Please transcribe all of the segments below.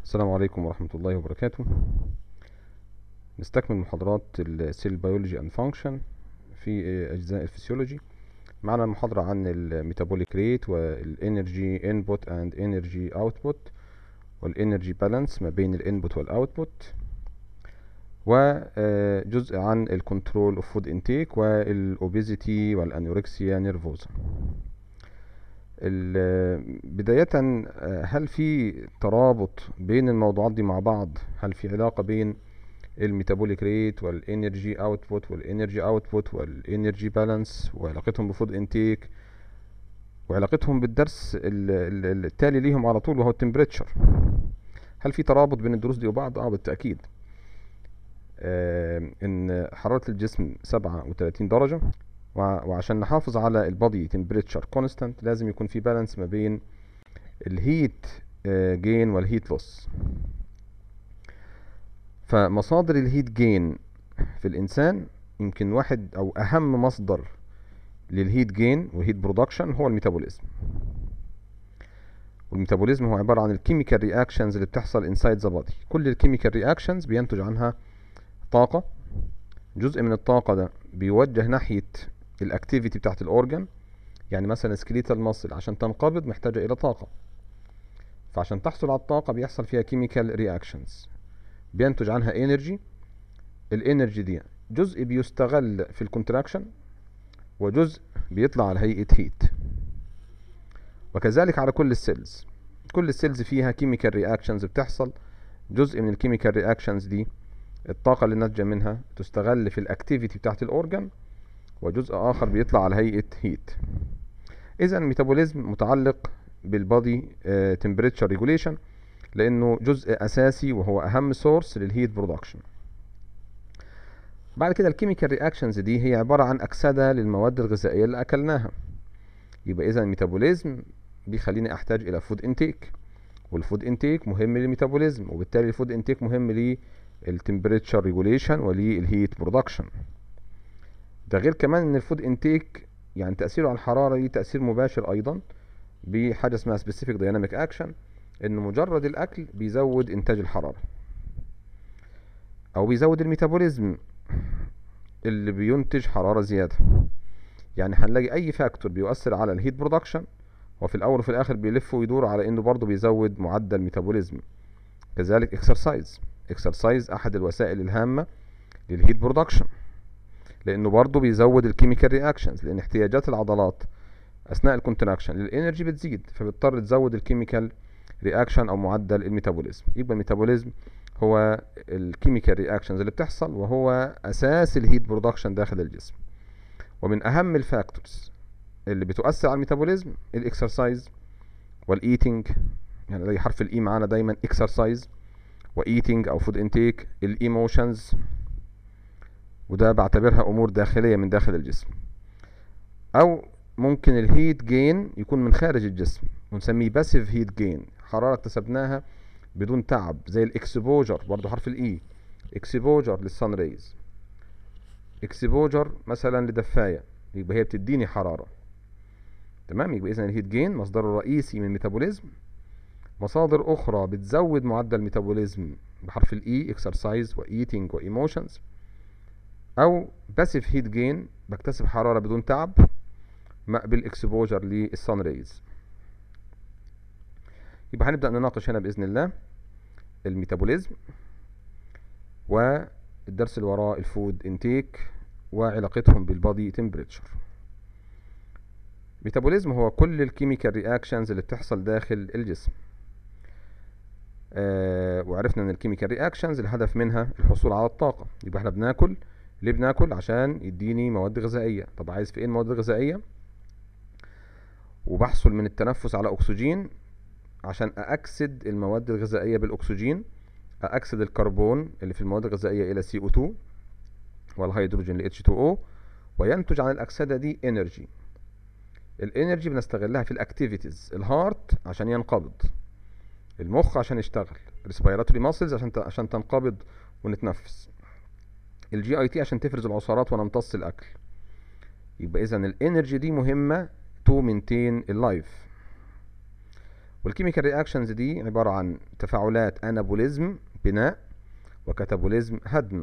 السلام عليكم ورحمة الله وبركاته نستكمل محاضرات السيل بيولوجي اند فانكشن في اجزاء الفسيولوجي معنا محاضرة عن الميتابوليك ريت والانرجي انبوت اند انرجي اوتبوت والانرجي بالانس ما بين الانبوت والاوتبوت وجزء عن الكنترول اوف فود انتيك والاوبيزيتي والانوركسيا نيرفوزا بداية هل في ترابط بين الموضوعات دي مع بعض هل في علاقة بين الميتابوليك ريت والانرجي اوتبوت والانرجي اوتبوت والانرجي بالانس وعلاقتهم بفود انتيك وعلاقتهم بالدرس التالي ليهم على طول وهو التمبريتشر هل في ترابط بين الدروس دي وبعض اه بالتأكيد آه ان حرارة الجسم 37 درجة وعشان نحافظ على البادي تمبريتشر كونستانت لازم يكون في بالانس ما بين الهيت جين والهيت لوس فمصادر الهيت جين في الانسان يمكن واحد او اهم مصدر للهيت جين والهيت برودكشن هو الميتابوليزم والميتابوليزم هو عبارة عن الكيميكال رياكشنز اللي بتحصل انسايد ذا بادي كل الكيميكال رياكشنز بينتج عنها طاقة جزء من الطاقة ده بيوجه ناحية الاكتيفيتي بتاعت الاورجن يعني مثلا سكليتال ماسل عشان تنقبض محتاجة الى طاقة فعشان تحصل على الطاقة بيحصل فيها كيميكال رياكشنز بينتج عنها انرجي الانرجي دي جزء بيستغل في الكونتراكشن وجزء بيطلع على هيئة هيت وكذلك على كل السيلز كل السيلز فيها كيميكال رياكشنز بتحصل جزء من الكيميكال رياكشنز دي الطاقة اللي ناتجة منها تستغل في الاكتيفيتي بتاعت الاورجن وجزء اخر بيطلع على هيئة هيت اذا الميتابوليزم متعلق بالبادي تمبريتشر ريجوليشن لانه جزء اساسي وهو اهم سورس للهيت برودكشن بعد كده الكيميكال رياكشنز دي هي عبارة عن اكسدة للمواد الغذائية اللي اكلناها يبقى اذا الميتابوليزم بيخليني احتاج الى فود انتيك والفود انتيك مهم للميتابوليزم وبالتالي الفود انتيك مهم للتمبريتشر ريجوليشن وللهيت برودكشن ده غير كمان ان الفود انتيك يعني تأثيره على الحرارة ليه تأثير مباشر ايضا بحاجة اسمها سبيسيفيك دايناميك اكشن ان مجرد الاكل بيزود انتاج الحرارة او بيزود الميتابوليزم اللي بينتج حرارة زيادة يعني هنلاقي اي فاكتور بيؤثر على الهيت برودكشن وفي الاول وفي الاخر بيلف ويدور على انه برضه بيزود معدل ميتابوليزم كذلك اكسرسايز اكسرسايز احد الوسائل الهامة للهيت برودكشن لانه برضه بيزود الكيميكال رياكشنز لان احتياجات العضلات اثناء الكونتراكشن للانرجي بتزيد فبتضطر تزود الكيميكال رياكشن او معدل الميتابوليزم يبقى الميتابوليزم هو الكيميكال رياكشنز اللي بتحصل وهو اساس الهيت برودكشن داخل الجسم ومن اهم الفاكتورز اللي بتؤثر على الميتابوليزم الاكسرسايز والايتنج يعني زي حرف الاي معانا دايما اكسرسايز وايتنج او فود انتيك الايموشنز وده بعتبرها امور داخليه من داخل الجسم او ممكن الهيت جين يكون من خارج الجسم ونسميه باسيف هيت جين حراره اكتسبناها بدون تعب زي الاكسبوجر برضو حرف الاي اكسبوجر للسان ريز اكسبوجر مثلا لدفايه يبقى هي بتديني حراره تمام يبقى اذا الهيت جين مصدره الرئيسي من الميتابوليزم مصادر اخرى بتزود معدل الميتابوليزم بحرف الاي اكسرسايز وايتنج وايموشنز او باسيف هيت جين بكتسب حرارة بدون تعب بالاكسبوجر للسان ريز يبقى هنبدأ نناقش هنا بإذن الله الميتابوليزم والدرس اللي وراه الفود انتيك وعلاقتهم بالبادي تمبريتشر ميتابوليزم هو كل الكيميكال رياكشنز اللي بتحصل داخل الجسم آه وعرفنا ان الكيميكال رياكشنز الهدف منها الحصول على الطاقة يبقى احنا بناكل ليه بناكل عشان يديني مواد غذائية طب عايز في ايه المواد الغذائية وبحصل من التنفس على اكسجين عشان اكسد المواد الغذائية بالاكسجين اكسد الكربون اللي في المواد الغذائية الى CO2 والهيدروجين ل H2O وينتج عن الاكسدة دي انرجي الانرجي بنستغلها في الاكتيفيتيز الهارت عشان ينقبض المخ عشان يشتغل ريسبيراتوري ماسلز عشان عشان تنقبض ونتنفس الجي اي تي عشان تفرز العصارات ونمتص الاكل يبقى اذا الانرجي دي مهمه تو مينتين اللايف والكيميكال رياكشنز دي عبارة عن تفاعلات انابوليزم بناء وكتابوليزم هدم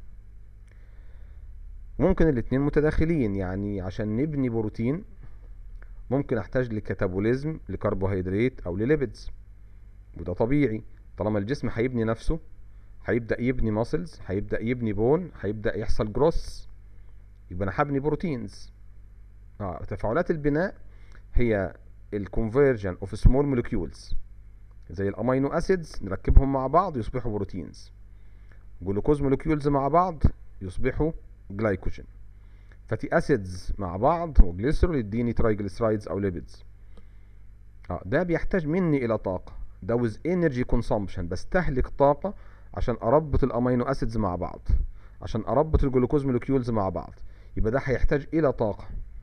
ممكن الاتنين متداخلين يعني عشان نبني بروتين ممكن احتاج لكتابوليزم لكربوهيدرات او لليبيدز وده طبيعي طالما الجسم هيبني نفسه هيبدأ يبني ماسلز هيبدأ يبني بون هيبدأ يحصل جروس يبقى انا هبني بروتينز اه تفاعلات البناء هي الكونفرجن اوف سمول مولكيولز زي الامينو اسيدز نركبهم مع بعض يصبحوا بروتينز جلوكوز مولكيولز مع بعض يصبحوا جلايكوجين فاتي اسيدز مع بعض وجليسرول يديني ترايجليسرايدز او ليبيدز اه ده بيحتاج مني الى طاقه ده وز انرجي كونسامبشن بستهلك طاقه عشان اربط الامينو اسيدز مع بعض عشان اربط الجلوكوز مولكيولز مع بعض يبقى ده هيحتاج الى طاقه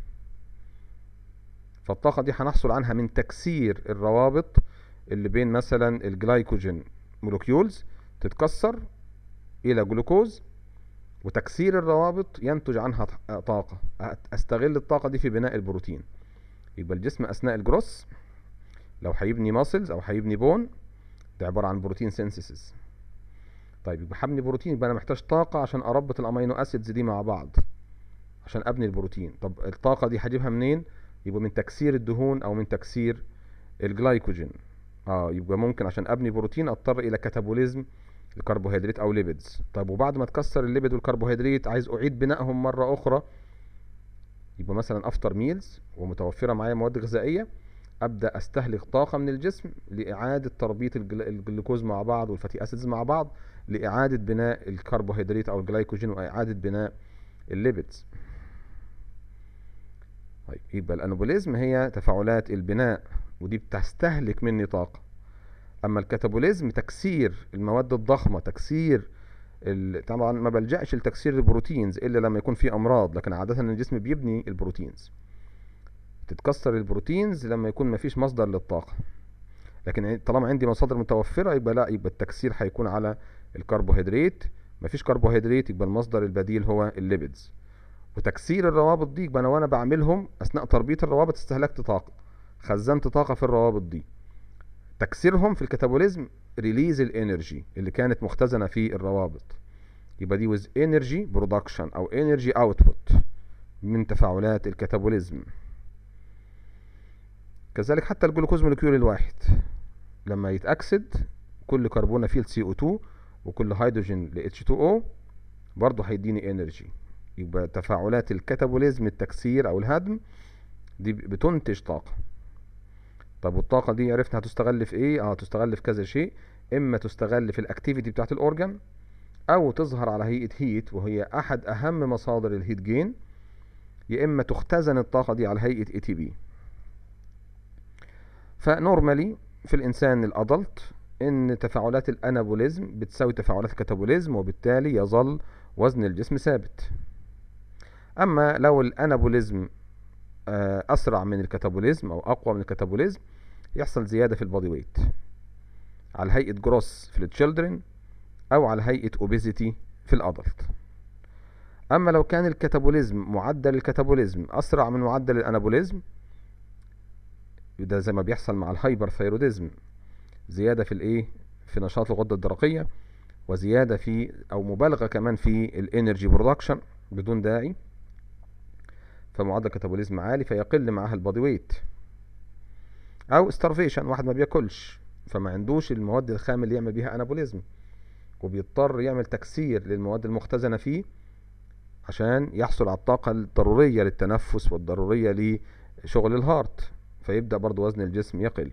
فالطاقه دي هنحصل عنها من تكسير الروابط اللي بين مثلا الجلايكوجين مولكيولز تتكسر الى جلوكوز وتكسير الروابط ينتج عنها طاقة استغل الطاقة دي في بناء البروتين يبقى الجسم اثناء الجروس لو هيبني ماسلز او هيبني بون ده عبارة عن بروتين سينثيسيس طيب يبقى هبني بروتين يبقى انا محتاج طاقة عشان اربط الامينو اسيدز دي مع بعض عشان ابني البروتين طب الطاقة دي هجيبها منين يبقى من تكسير الدهون او من تكسير الجلايكوجين اه يبقى ممكن عشان ابني بروتين اضطر الى كاتابوليزم الكربوهيدرات او ليبيدز طيب وبعد ما تكسر الليبيد والكربوهيدرات عايز اعيد بنائهم مرة اخرى يبقى مثلا افتر ميلز ومتوفرة معايا مواد غذائية ابدا استهلك طاقة من الجسم لاعادة تربيط الجل- الجلوكوز مع بعض والفاتي اسيدز مع بعض لاعادة بناء الكربوهيدرات او الجلايكوجين واعادة بناء الليبيدز طيب يبقى الانابوليزم هي تفاعلات البناء ودي بتستهلك مني طاقة اما الكاتابوليزم تكسير المواد الضخمة تكسير ال... طبعا ما بلجأش لتكسير البروتينز الا لما يكون في امراض لكن عادة الجسم بيبني البروتينز تتكسر البروتينز لما يكون مفيش مصدر للطاقة لكن عن- طالما عندي مصادر متوفرة يبقى لا يبقى التكسير هيكون على الكربوهيدرات مفيش كربوهيدرات يبقى المصدر البديل هو الليبيدز وتكسير الروابط دي يبقى انا وانا بعملهم اثناء تربيط الروابط استهلكت طاقة خزنت طاقة في الروابط دي تكسيرهم في الكتابوليزم ريليز الانرجي اللي كانت مختزنة في الروابط يبقى دي with energy production او energy output من تفاعلات الكتابوليزم كذلك حتى الجلوكوز مولكيول الواحد لما يتأكسد كل كربونة فيه CO2 وكل هيدروجين ل H2O برضه هيديني انرجي يبقى تفاعلات الكتابوليزم التكسير او الهدم دي بتنتج طاقة طب والطاقة دي عرفنا هتستغل في ايه اه تستغل في كذا شيء اما تستغل في الاكتيفيتي بتاعت الاورجان او تظهر على هيئة هيت وهي احد اهم مصادر الهيت جين يا اما تختزن الطاقة دي على هيئة اي تي بي فنورمالي في الانسان الادلت ان تفاعلات الانابوليزم بتساوي تفاعلات الكتابوليزم وبالتالي يظل وزن الجسم ثابت اما لو الانابوليزم آه، اسرع من الكتابوليزم او اقوى من الكتابوليزم يحصل زيادة في البودي ويت على هيئة جروس في التشيلدرن او على هيئة اوبيزيتي في الادلت اما لو كان الكتابوليزم معدل الكتابوليزم اسرع من معدل الانابوليزم ده زي ما بيحصل مع الهايبر ثايروديزم زيادة في الايه في نشاط الغدة الدرقية وزيادة في او مبالغة كمان في الانرجي برودكشن بدون داعي فمعدل كتابوليزم عالي فيقل معاها البادي ويت او starvation واحد ما بياكلش فما عندوش المواد الخام اللي يعمل بيها انابوليزم وبيضطر يعمل تكسير للمواد المختزنة فيه عشان يحصل على الطاقة الضرورية للتنفس والضرورية لشغل الهارت فيبدأ برضو وزن الجسم يقل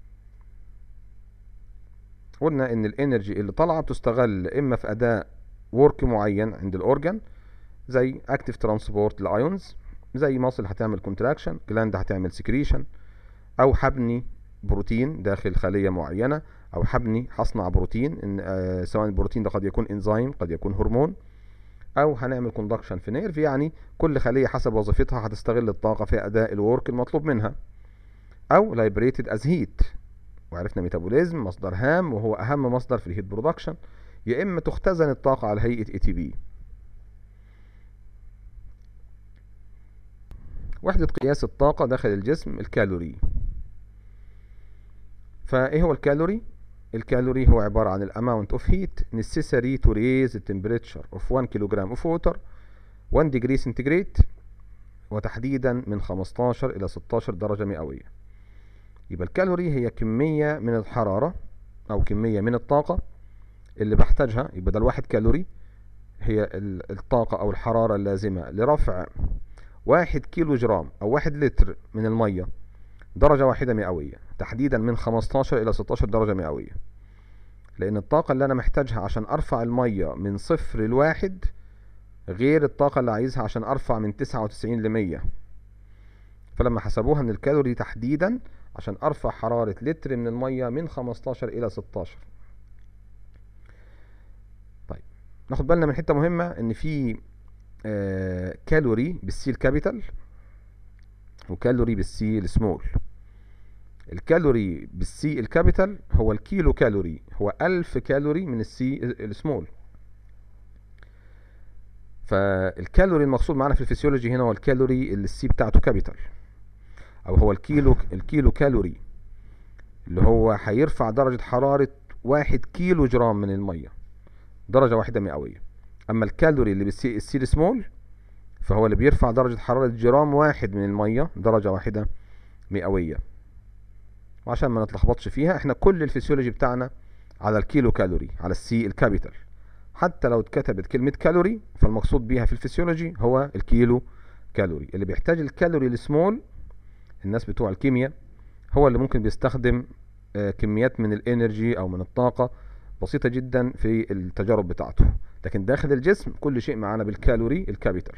قلنا ان الانرجي اللي طالعة بتستغل اما في اداء ورك معين عند الاورجن زي اكتيف ترانسبورت لايونز زي ماسل هتعمل كونتراكشن جلاند هتعمل سكريشن او هبني بروتين داخل خلية معينة او هبني هصنع بروتين إن آه سواء البروتين ده قد يكون انزيم قد يكون هرمون او هنعمل كوندكشن في نيرف يعني كل خلية حسب وظيفتها هتستغل الطاقة في اداء الورك المطلوب منها او liberated as heat وعرفنا ميتابوليزم مصدر هام وهو اهم مصدر في الهيت برودكشن يا اما تختزن الطاقة على هيئة اي تي بي وحدة قياس الطاقة داخل الجسم الكالوري فايه هو الكالوري الكالوري هو عبارة عن الامount of heat necessary to raise the temperature of 1 kilogram of water 1 degree centigrade وتحديدا من 15 إلى 16 درجة مئوية يبقى الكالوري هي كمية من الحرارة أو كمية من الطاقة اللي بحتاجها يبقى ده الواحد كالوري هي الطاقة أو الحرارة اللازمة لرفع واحد كيلو جرام أو واحد لتر من المية درجة واحدة مئوية تحديدا من 15 إلى 16 درجة مئوية لأن الطاقة اللي أنا محتاجها عشان أرفع المية من صفر لواحد غير الطاقة اللي عايزها عشان أرفع من 99 لمية فلما حسبوها من الكالوري تحديدا عشان أرفع حرارة لتر من المية من 15 إلى 16 طيب ناخد بالنا من حتة مهمة إن في آه كالوري بالسي الكابيتال وكالوري بالسي السمول الكالوري بالسي الكابيتال هو الكيلو كالوري هو ألف كالوري من السي السمول فالكالوري المقصود معانا في الفسيولوجي هنا هو الكالوري اللي السي بتاعته كابيتال او هو الكيلو الكيلو كالوري اللي هو هيرفع درجة حرارة واحد كيلو جرام من المية درجة واحدة مئوية اما الكالوري اللي بالسي السي سمول فهو اللي بيرفع درجة حرارة جرام واحد من المية درجة واحدة مئوية وعشان ما نتلخبطش فيها احنا كل الفسيولوجي بتاعنا على الكيلو كالوري على السي الكابيتال حتى لو اتكتبت كلمة كالوري فالمقصود بيها في الفسيولوجي هو الكيلو كالوري اللي بيحتاج الكالوري السمول الناس بتوع الكيمياء هو اللي ممكن بيستخدم كميات من الانرجي او من الطاقة بسيطة جدا في التجارب بتاعته لكن داخل الجسم كل شيء معانا بالكالوري الكابيتال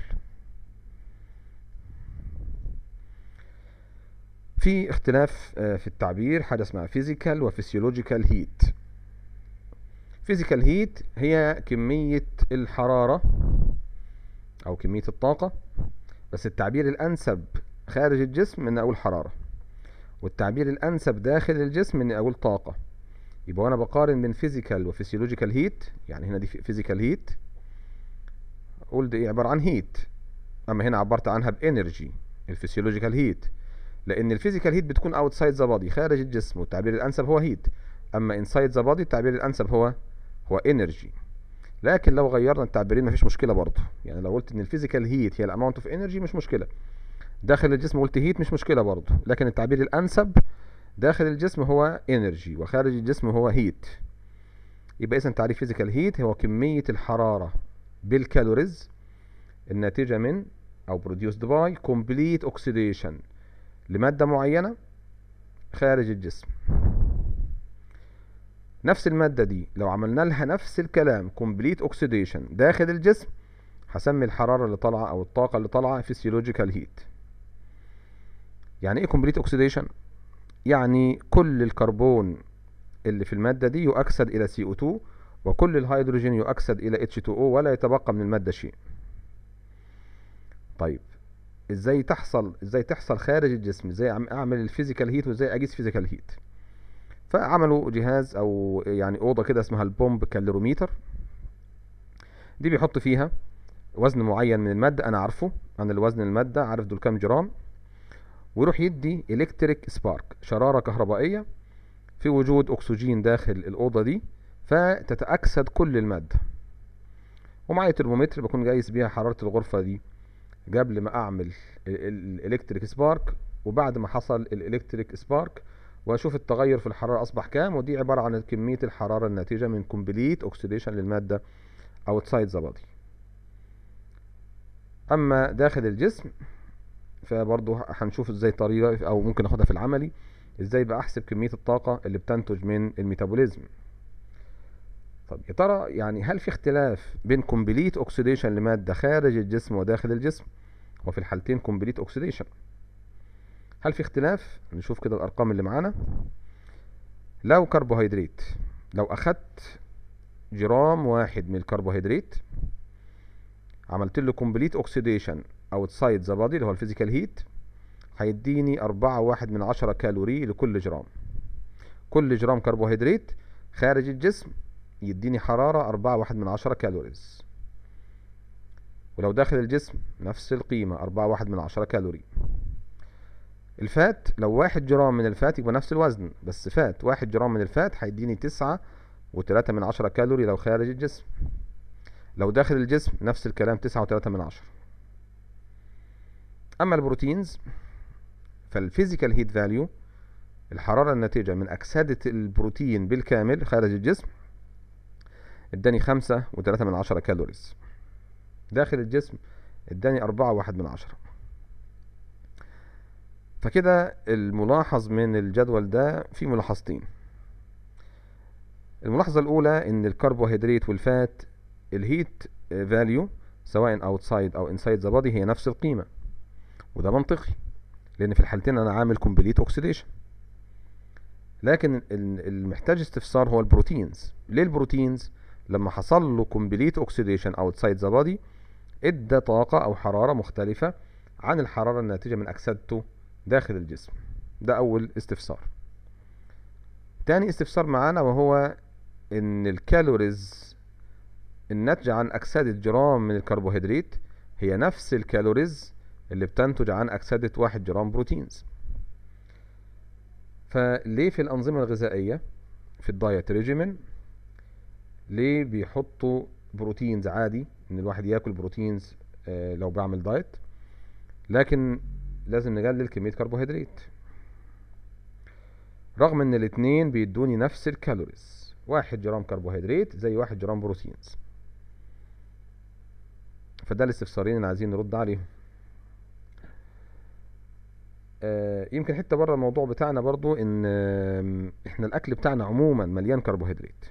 في اختلاف في التعبير حاجة اسمها فيزيكال وفسيولوجيكال هيت فيزيكال هيت هي كمية الحرارة أو كمية الطاقة بس التعبير الأنسب خارج الجسم إن أقول حرارة والتعبير الأنسب داخل الجسم إن أقول طاقة يبقى أنا بقارن بين فيزيكال وفسيولوجيكال هيت يعني هنا دي فيزيكال هيت أقول دي عبارة عن هيت أما هنا عبرت عنها بإنرجي الفسيولوجيكال هيت لأن الفيزيكال هيت بتكون اوتسايد ذا بادي خارج الجسم والتعبير الأنسب هو هيت أما انسايد ذا بادي التعبير الأنسب هو هو انرجي لكن لو غيرنا التعبيرين مفيش مشكله برضه يعني لو قلت ان الفيزيكال هيت هي الاماونت اوف انرجي مش مشكله داخل الجسم قلت هيت مش مشكله برضه لكن التعبير الانسب داخل الجسم هو انرجي وخارج الجسم هو هيت يبقى اذا تعريف فيزيكال هيت هو كميه الحراره بالكالوريز الناتجه من او produced by complete oxidation لماده معينه خارج الجسم نفس المادة دي لو عملنا لها نفس الكلام complete oxidation داخل الجسم هسمي الحرارة اللي طالعة او الطاقة اللي طالعة physiological heat يعني ايه complete oxidation يعني كل الكربون اللي في المادة دي يؤكسد الى CO2 وكل الهيدروجين يؤكسد الى H2O ولا يتبقى من المادة شيء طيب ازاي تحصل ازاي تحصل خارج الجسم ازاي اعمل الفيزيكال هيت وازاي اقيس فيزيكال هيت فعملوا جهاز او يعني اوضه كده اسمها البومب كالوروميتر دي بيحط فيها وزن معين من الماده انا عارفه انا الوزن الماده عارف دول كام جرام ويروح يدي الكتريك سبارك شراره كهربائيه في وجود اكسجين داخل الاوضه دي فتتاكسد كل الماده ومعايا ترمومتر بكون قايس بيها حراره الغرفه دي قبل ما اعمل الالكتريك سبارك وبعد ما حصل الالكتريك سبارك واشوف التغير في الحرارة اصبح كام ودي عبارة عن كمية الحرارة الناتجة من كومبليت اوكسيديشن للمادة outside the body اما داخل الجسم فبرضه هنشوف ازاي طريقة او ممكن اخدها في العملي ازاي بقى احسب كمية الطاقة اللي بتنتج من الميتابوليزم طب يا ترى يعني هل في اختلاف بين كومبليت اوكسيديشن لمادة خارج الجسم وداخل الجسم وفي الحالتين كومبليت اوكسيديشن هل في اختلاف نشوف كده الارقام اللي معانا لو كربوهيدرات لو اخدت جرام واحد من الكربوهيدرات عملت له كومبليت اوكسيديشن اوتسايد ذا بادي اللي هو الفيزيكال هيت هيديني أربعة واحد من عشرة كالوري لكل جرام كل جرام كربوهيدرات خارج الجسم يديني حرارة أربعة واحد من عشرة كالوريز ولو داخل الجسم نفس القيمة أربعة واحد من عشرة كالوري الفات لو واحد جرام من الفات يبقى نفس الوزن بس فات واحد جرام من الفات هيديني تسعة وتلاتة من عشرة كالوري لو خارج الجسم لو داخل الجسم نفس الكلام تسعة وتلاتة من عشرة اما البروتينز فالفيزيكال هيت فاليو الحرارة الناتجة من أكسدة البروتين بالكامل خارج الجسم اداني خمسة وتلاتة من عشرة كالوريز داخل الجسم اداني أربعة واحد من عشرة فكده الملاحظ من الجدول ده في ملاحظتين الملاحظة الأولى إن الكربوهيدرات والفات الهيت فاليو سواء اوتسايد او انسايد ذا بادي هي نفس القيمة وده منطقي لأن في الحالتين أنا عامل كومبليت اوكسيديشن لكن المحتاج استفسار هو البروتينز ليه البروتينز لما حصل له كومبليت اوكسيديشن اوتسايد ذا بادي ادى طاقة او حرارة مختلفة عن الحرارة الناتجة من اكسدته داخل الجسم ده اول استفسار تاني استفسار معانا وهو ان الكالوريز الناتجة عن اكسدة جرام من الكربوهيدرات هي نفس الكالوريز اللي بتنتج عن اكسدة واحد جرام بروتينز فليه في الانظمة الغذائية في الدايت ريجيمن ليه بيحطوا بروتينز عادي ان الواحد ياكل بروتينز آه، لو بعمل دايت لكن لازم نقلل كمية كربوهيدرات رغم ان الاتنين بيدوني نفس الكالوريز واحد جرام كربوهيدرات زي واحد جرام بروتينز فده الاستفسارين اللي عايزين نرد عليهم آه، يمكن حته بره الموضوع بتاعنا برضو ان آم، احنا الاكل بتاعنا عموما مليان كربوهيدرات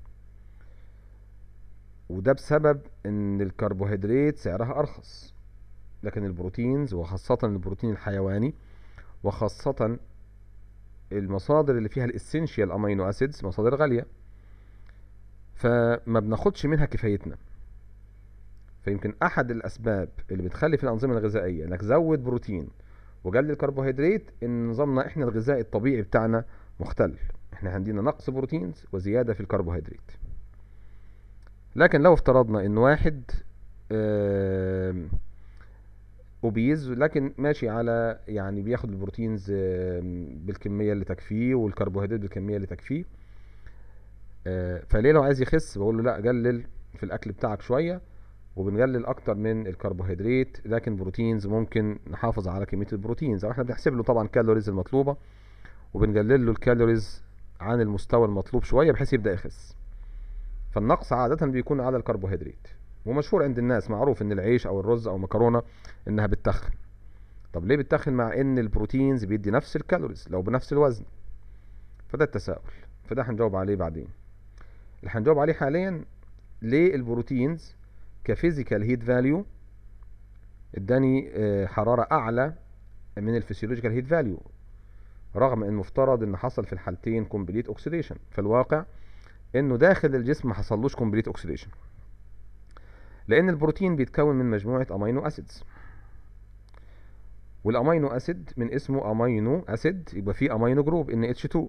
وده بسبب ان الكربوهيدرات سعرها ارخص لكن البروتينز وخاصة البروتين الحيواني وخاصة المصادر اللي فيها الاسينشال امينو اسيدز مصادر غالية فما بناخدش منها كفايتنا فيمكن احد الاسباب اللي بتخلي في الانظمة الغذائية انك زود بروتين وقلل كربوهيدرات ان نظامنا احنا الغذائي الطبيعي بتاعنا مختل احنا عندنا نقص بروتينز وزيادة في الكربوهيدرات لكن لو افترضنا ان واحد آم، اوبيز لكن ماشي على يعني بياخد البروتينز آم، بالكمية اللي تكفيه والكربوهيدرات بالكمية اللي تكفيه آه، فليه لو عايز يخس بقول له لا قلل في الاكل بتاعك شوية وبنقلل اكتر من الكربوهيدرات لكن بروتينز ممكن نحافظ على كمية البروتينز او احنا بنحسب له طبعا كالوريز المطلوبة وبنقلل له الكالوريز عن المستوى المطلوب شوية بحيث يبدأ يخس فالنقص عادة بيكون على الكربوهيدرات ومشهور عند الناس معروف ان العيش او الرز او مكرونة انها بتتخن طب ليه بتتخن مع ان البروتينز بيدي نفس الكالوريز لو بنفس الوزن فده التساؤل فده هنجاوب عليه بعدين اللي هنجاوب عليه حاليا ليه البروتينز كفيزيكال هيت فاليو اداني آه، حرارة اعلى من الفسيولوجيكال هيت فاليو رغم ان مفترض ان حصل في الحالتين كومبليت اوكسيديشن في الواقع انه داخل الجسم ما حصلوش كومبليت اوكسيديشن لان البروتين بيتكون من مجموعة امينو اسيدز والامينو اسيد من اسمه امينو اسيد يبقى فيه امينو جروب ان اتش 2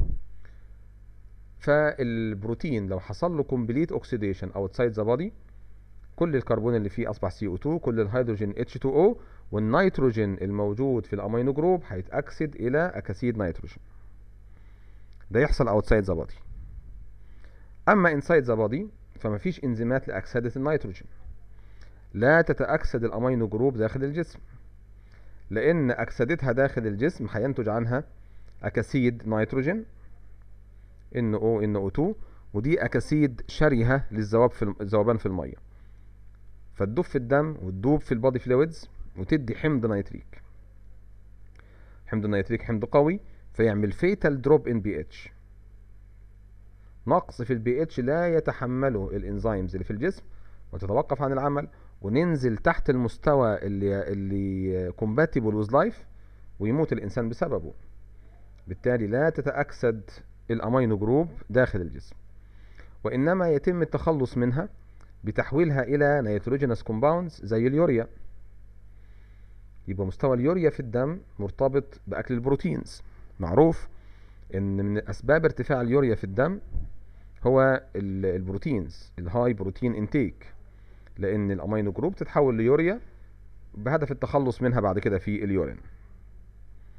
فالبروتين لو حصل له كومبليت اوكسيديشن اوتسايد ذا بودي كل الكربون اللي فيه اصبح سي او 2 كل الهيدروجين اتش 2 او والنيتروجين الموجود في الامينو جروب هيتاكسد الى اكاسيد نيتروجين ده يحصل اوتسايد ذا بودي اما انسايد ذا بودي فمفيش انزيمات لاكسده النيتروجين لا تتاكسد الامينو جروب داخل الجسم لان اكسدتها داخل الجسم هينتج عنها اكاسيد نيتروجين ان او ان او 2 ودي اكاسيد شرهه للذواب في الم- الذوبان في الميه فتدوب في الدم وتدوب في البادي فلويدز وتدي حمض نيتريك حمض النيتريك حمض قوي فيعمل فيتال دروب ان بي اتش نقص في البي اتش لا يتحمله الانزيمز اللي في الجسم وتتوقف عن العمل وننزل تحت المستوى اللي اللي كومباتيبل ويز لايف ويموت الانسان بسببه بالتالي لا تتأكسد الامينو جروب داخل الجسم وانما يتم التخلص منها بتحويلها الى نيتروجينس كومباوندز زي اليوريا يبقى مستوى اليوريا في الدم مرتبط باكل البروتينز معروف ان من اسباب ارتفاع اليوريا في الدم هو ال- البروتينز الهاي بروتين انتيك لان الامينو جروب تتحول ليوريا بهدف التخلص منها بعد كده في اليورين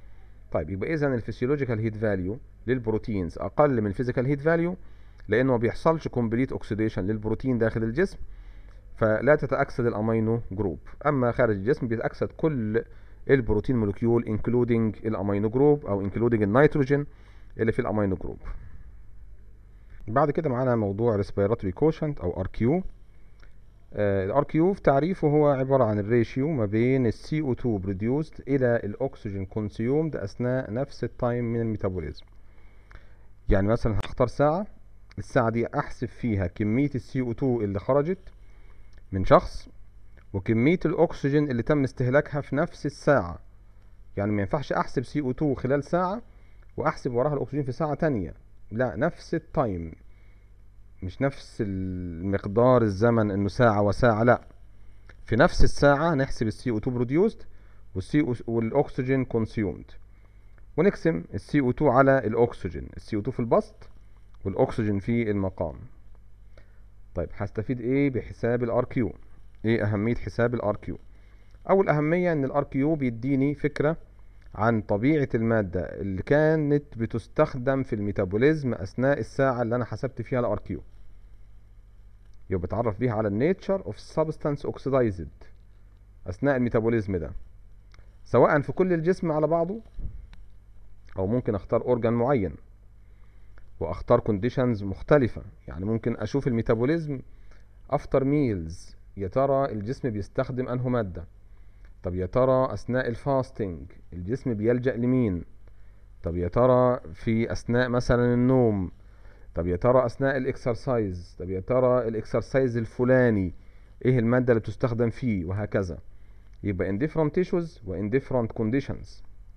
طيب يبقى اذا الفسيولوجيكال هيت فاليو للبروتينز اقل من الفيزيكال هيت فاليو لانه ما بيحصلش كومبليت اوكسيديشن للبروتين داخل الجسم فلا تتاكسد الامينو جروب اما خارج الجسم بيتاكسد كل البروتين مولكيول انكلودنج الامينو جروب او انكلودنج النيتروجين اللي في الامينو جروب بعد كده معانا موضوع ريسبيراتوري كوشنت او ار كيو الار كيو في تعريفه هو عبارة عن الريشيو ما بين ال CO2 produced إلى الأكسجين consumed أثناء نفس التايم من الميتابوليزم يعني مثلا هختار ساعة الساعة دي أحسب فيها كمية ال CO2 اللي خرجت من شخص وكمية الأكسجين اللي تم استهلاكها في نفس الساعة يعني ما ينفعش أحسب CO2 خلال ساعة وأحسب وراها الأكسجين في ساعة تانية لا نفس التايم مش نفس المقدار الزمن انه ساعة وساعة لا في نفس الساعة نحسب السي او 2 produced والسي والاكسجين consumed ونقسم السي او 2 على الاكسجين السي او 2 في البسط والاكسجين في المقام طيب هستفيد ايه بحساب الار كيو ايه اهمية حساب الار كيو اول اهمية ان الار كيو بيديني فكرة عن طبيعة المادة اللي كانت بتستخدم في الميتابوليزم أثناء الساعة اللي أنا حسبت فيها الار كيو يبقى بتعرف بيها على النيتشر اوف سبستانس اوكسيدايزد أثناء الميتابوليزم ده سواء في كل الجسم على بعضه أو ممكن أختار أورجان معين وأختار كونديشنز مختلفة يعني ممكن أشوف الميتابوليزم أفتر ميلز يا ترى الجسم بيستخدم أنه مادة طب يا ترى اثناء الفاستنج الجسم بيلجأ لمين طب يا ترى في اثناء مثلا النوم طب يا ترى اثناء الاكسرسايز طب يا ترى الاكسرسايز الفلاني ايه المادة اللي بتستخدم فيه وهكذا يبقى in different tissues و in different conditions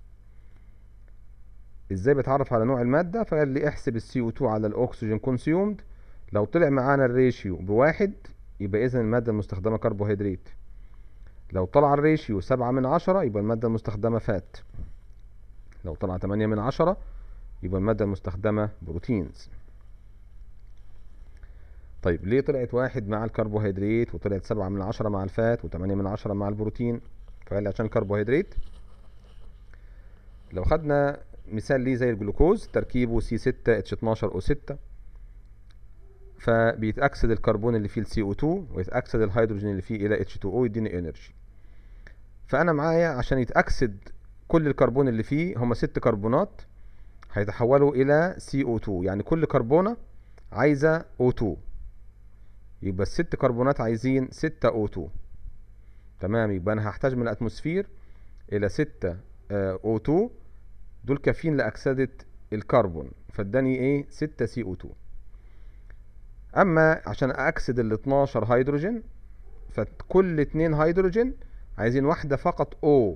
ازاي بتعرف على نوع المادة فقال لي احسب ال CO2 على الاكسجين consumed لو طلع معانا الريشيو بواحد يبقى اذا المادة المستخدمة كربوهيدرات لو طلع الريشيو سبعة من عشرة يبقى المادة المستخدمة فات لو طلع تمانية من عشرة يبقى المادة المستخدمة بروتينز طيب ليه طلعت واحد مع الكربوهيدرات وطلعت سبعة من عشرة مع الفات وتمانية من عشرة مع البروتين فقال لي عشان الكربوهيدرات لو خدنا مثال ليه زي الجلوكوز تركيبه سي ستة اتش اتناشر او ستة فبيتأكسد الكربون اللي فيه ال CO2 ويتأكسد الهيدروجين اللي فيه إلى H2O يديني انرجي فأنا معايا عشان يتأكسد كل الكربون اللي فيه هما ست كربونات هيتحولوا إلى CO2 يعني كل كربونة عايزة O2 يبقى الست كربونات عايزين ستة O2 تمام يبقى أنا هحتاج من الأتموسفير إلى ستة O2 دول كافيين لأكسدة الكربون فاداني إيه ستة CO2 اما عشان اكسد ال 12 هيدروجين فكل اتنين هيدروجين عايزين واحدة فقط O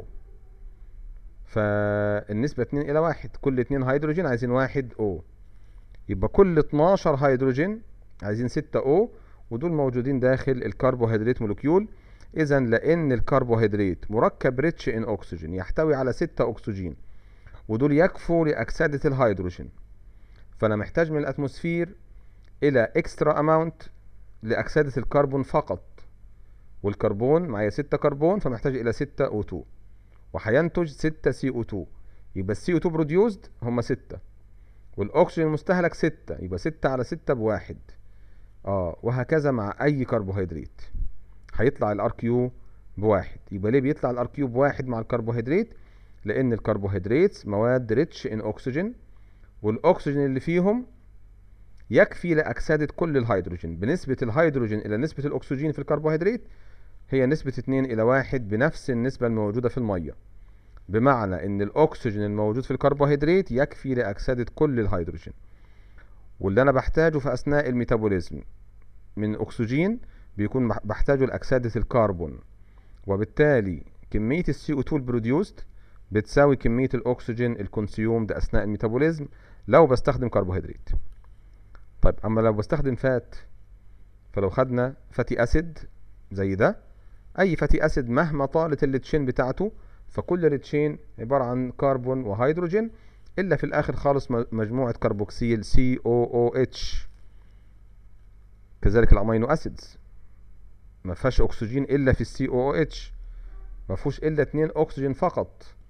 فالنسبة اتنين الى واحد كل اتنين هيدروجين عايزين واحد O يبقى كل 12 هيدروجين عايزين ستة O ودول موجودين داخل الكربوهيدرات مولكيول اذا لان الكربوهيدرات مركب ريتش ان اكسجين يحتوي على ستة اكسجين ودول يكفوا لاكسدة الهيدروجين فانا محتاج من الاتموسفير الى اكسترا اماونت لاكسدة الكربون فقط والكربون معايا ستة كربون فمحتاج الى ستة او 2 وهينتج ستة سي او 2 يبقى السي او 2 بروديوسد هما ستة والاكسجين المستهلك ستة يبقى ستة على ستة بواحد اه وهكذا مع اي كربوهيدرات هيطلع الار كيو بواحد يبقى ليه بيطلع الار كيو بواحد مع الكربوهيدرات لان الكربوهيدرات مواد ريتش ان اكسجين والاكسجين اللي فيهم يكفي لأكسدة كل الهيدروجين بنسبة الهيدروجين إلى نسبة الأكسجين في الكربوهيدرات هي نسبة 2 إلى 1 بنفس النسبة الموجودة في المية بمعنى إن الأكسجين الموجود في الكربوهيدرات يكفي لأكسدة كل الهيدروجين واللي أنا بحتاجه في أثناء الميتابوليزم من أكسجين بيكون بحتاجه لأكسدة الكربون وبالتالي كمية ال CO2 البروديوست بتساوي كمية الأكسجين الكونسيومد أثناء الميتابوليزم لو بستخدم كربوهيدرات طيب اما لو بستخدم فات فلو خدنا فاتي اسيد زي ده اي فاتي اسيد مهما طالت التشين بتاعته فكل التشين عبارة عن كربون وهيدروجين الا في الاخر خالص مجموعة كربوكسيل سي او او اتش كذلك الامينو اسيدز ما فيهاش اكسجين الا في السي او او اتش ما فيهوش الا اتنين اكسجين فقط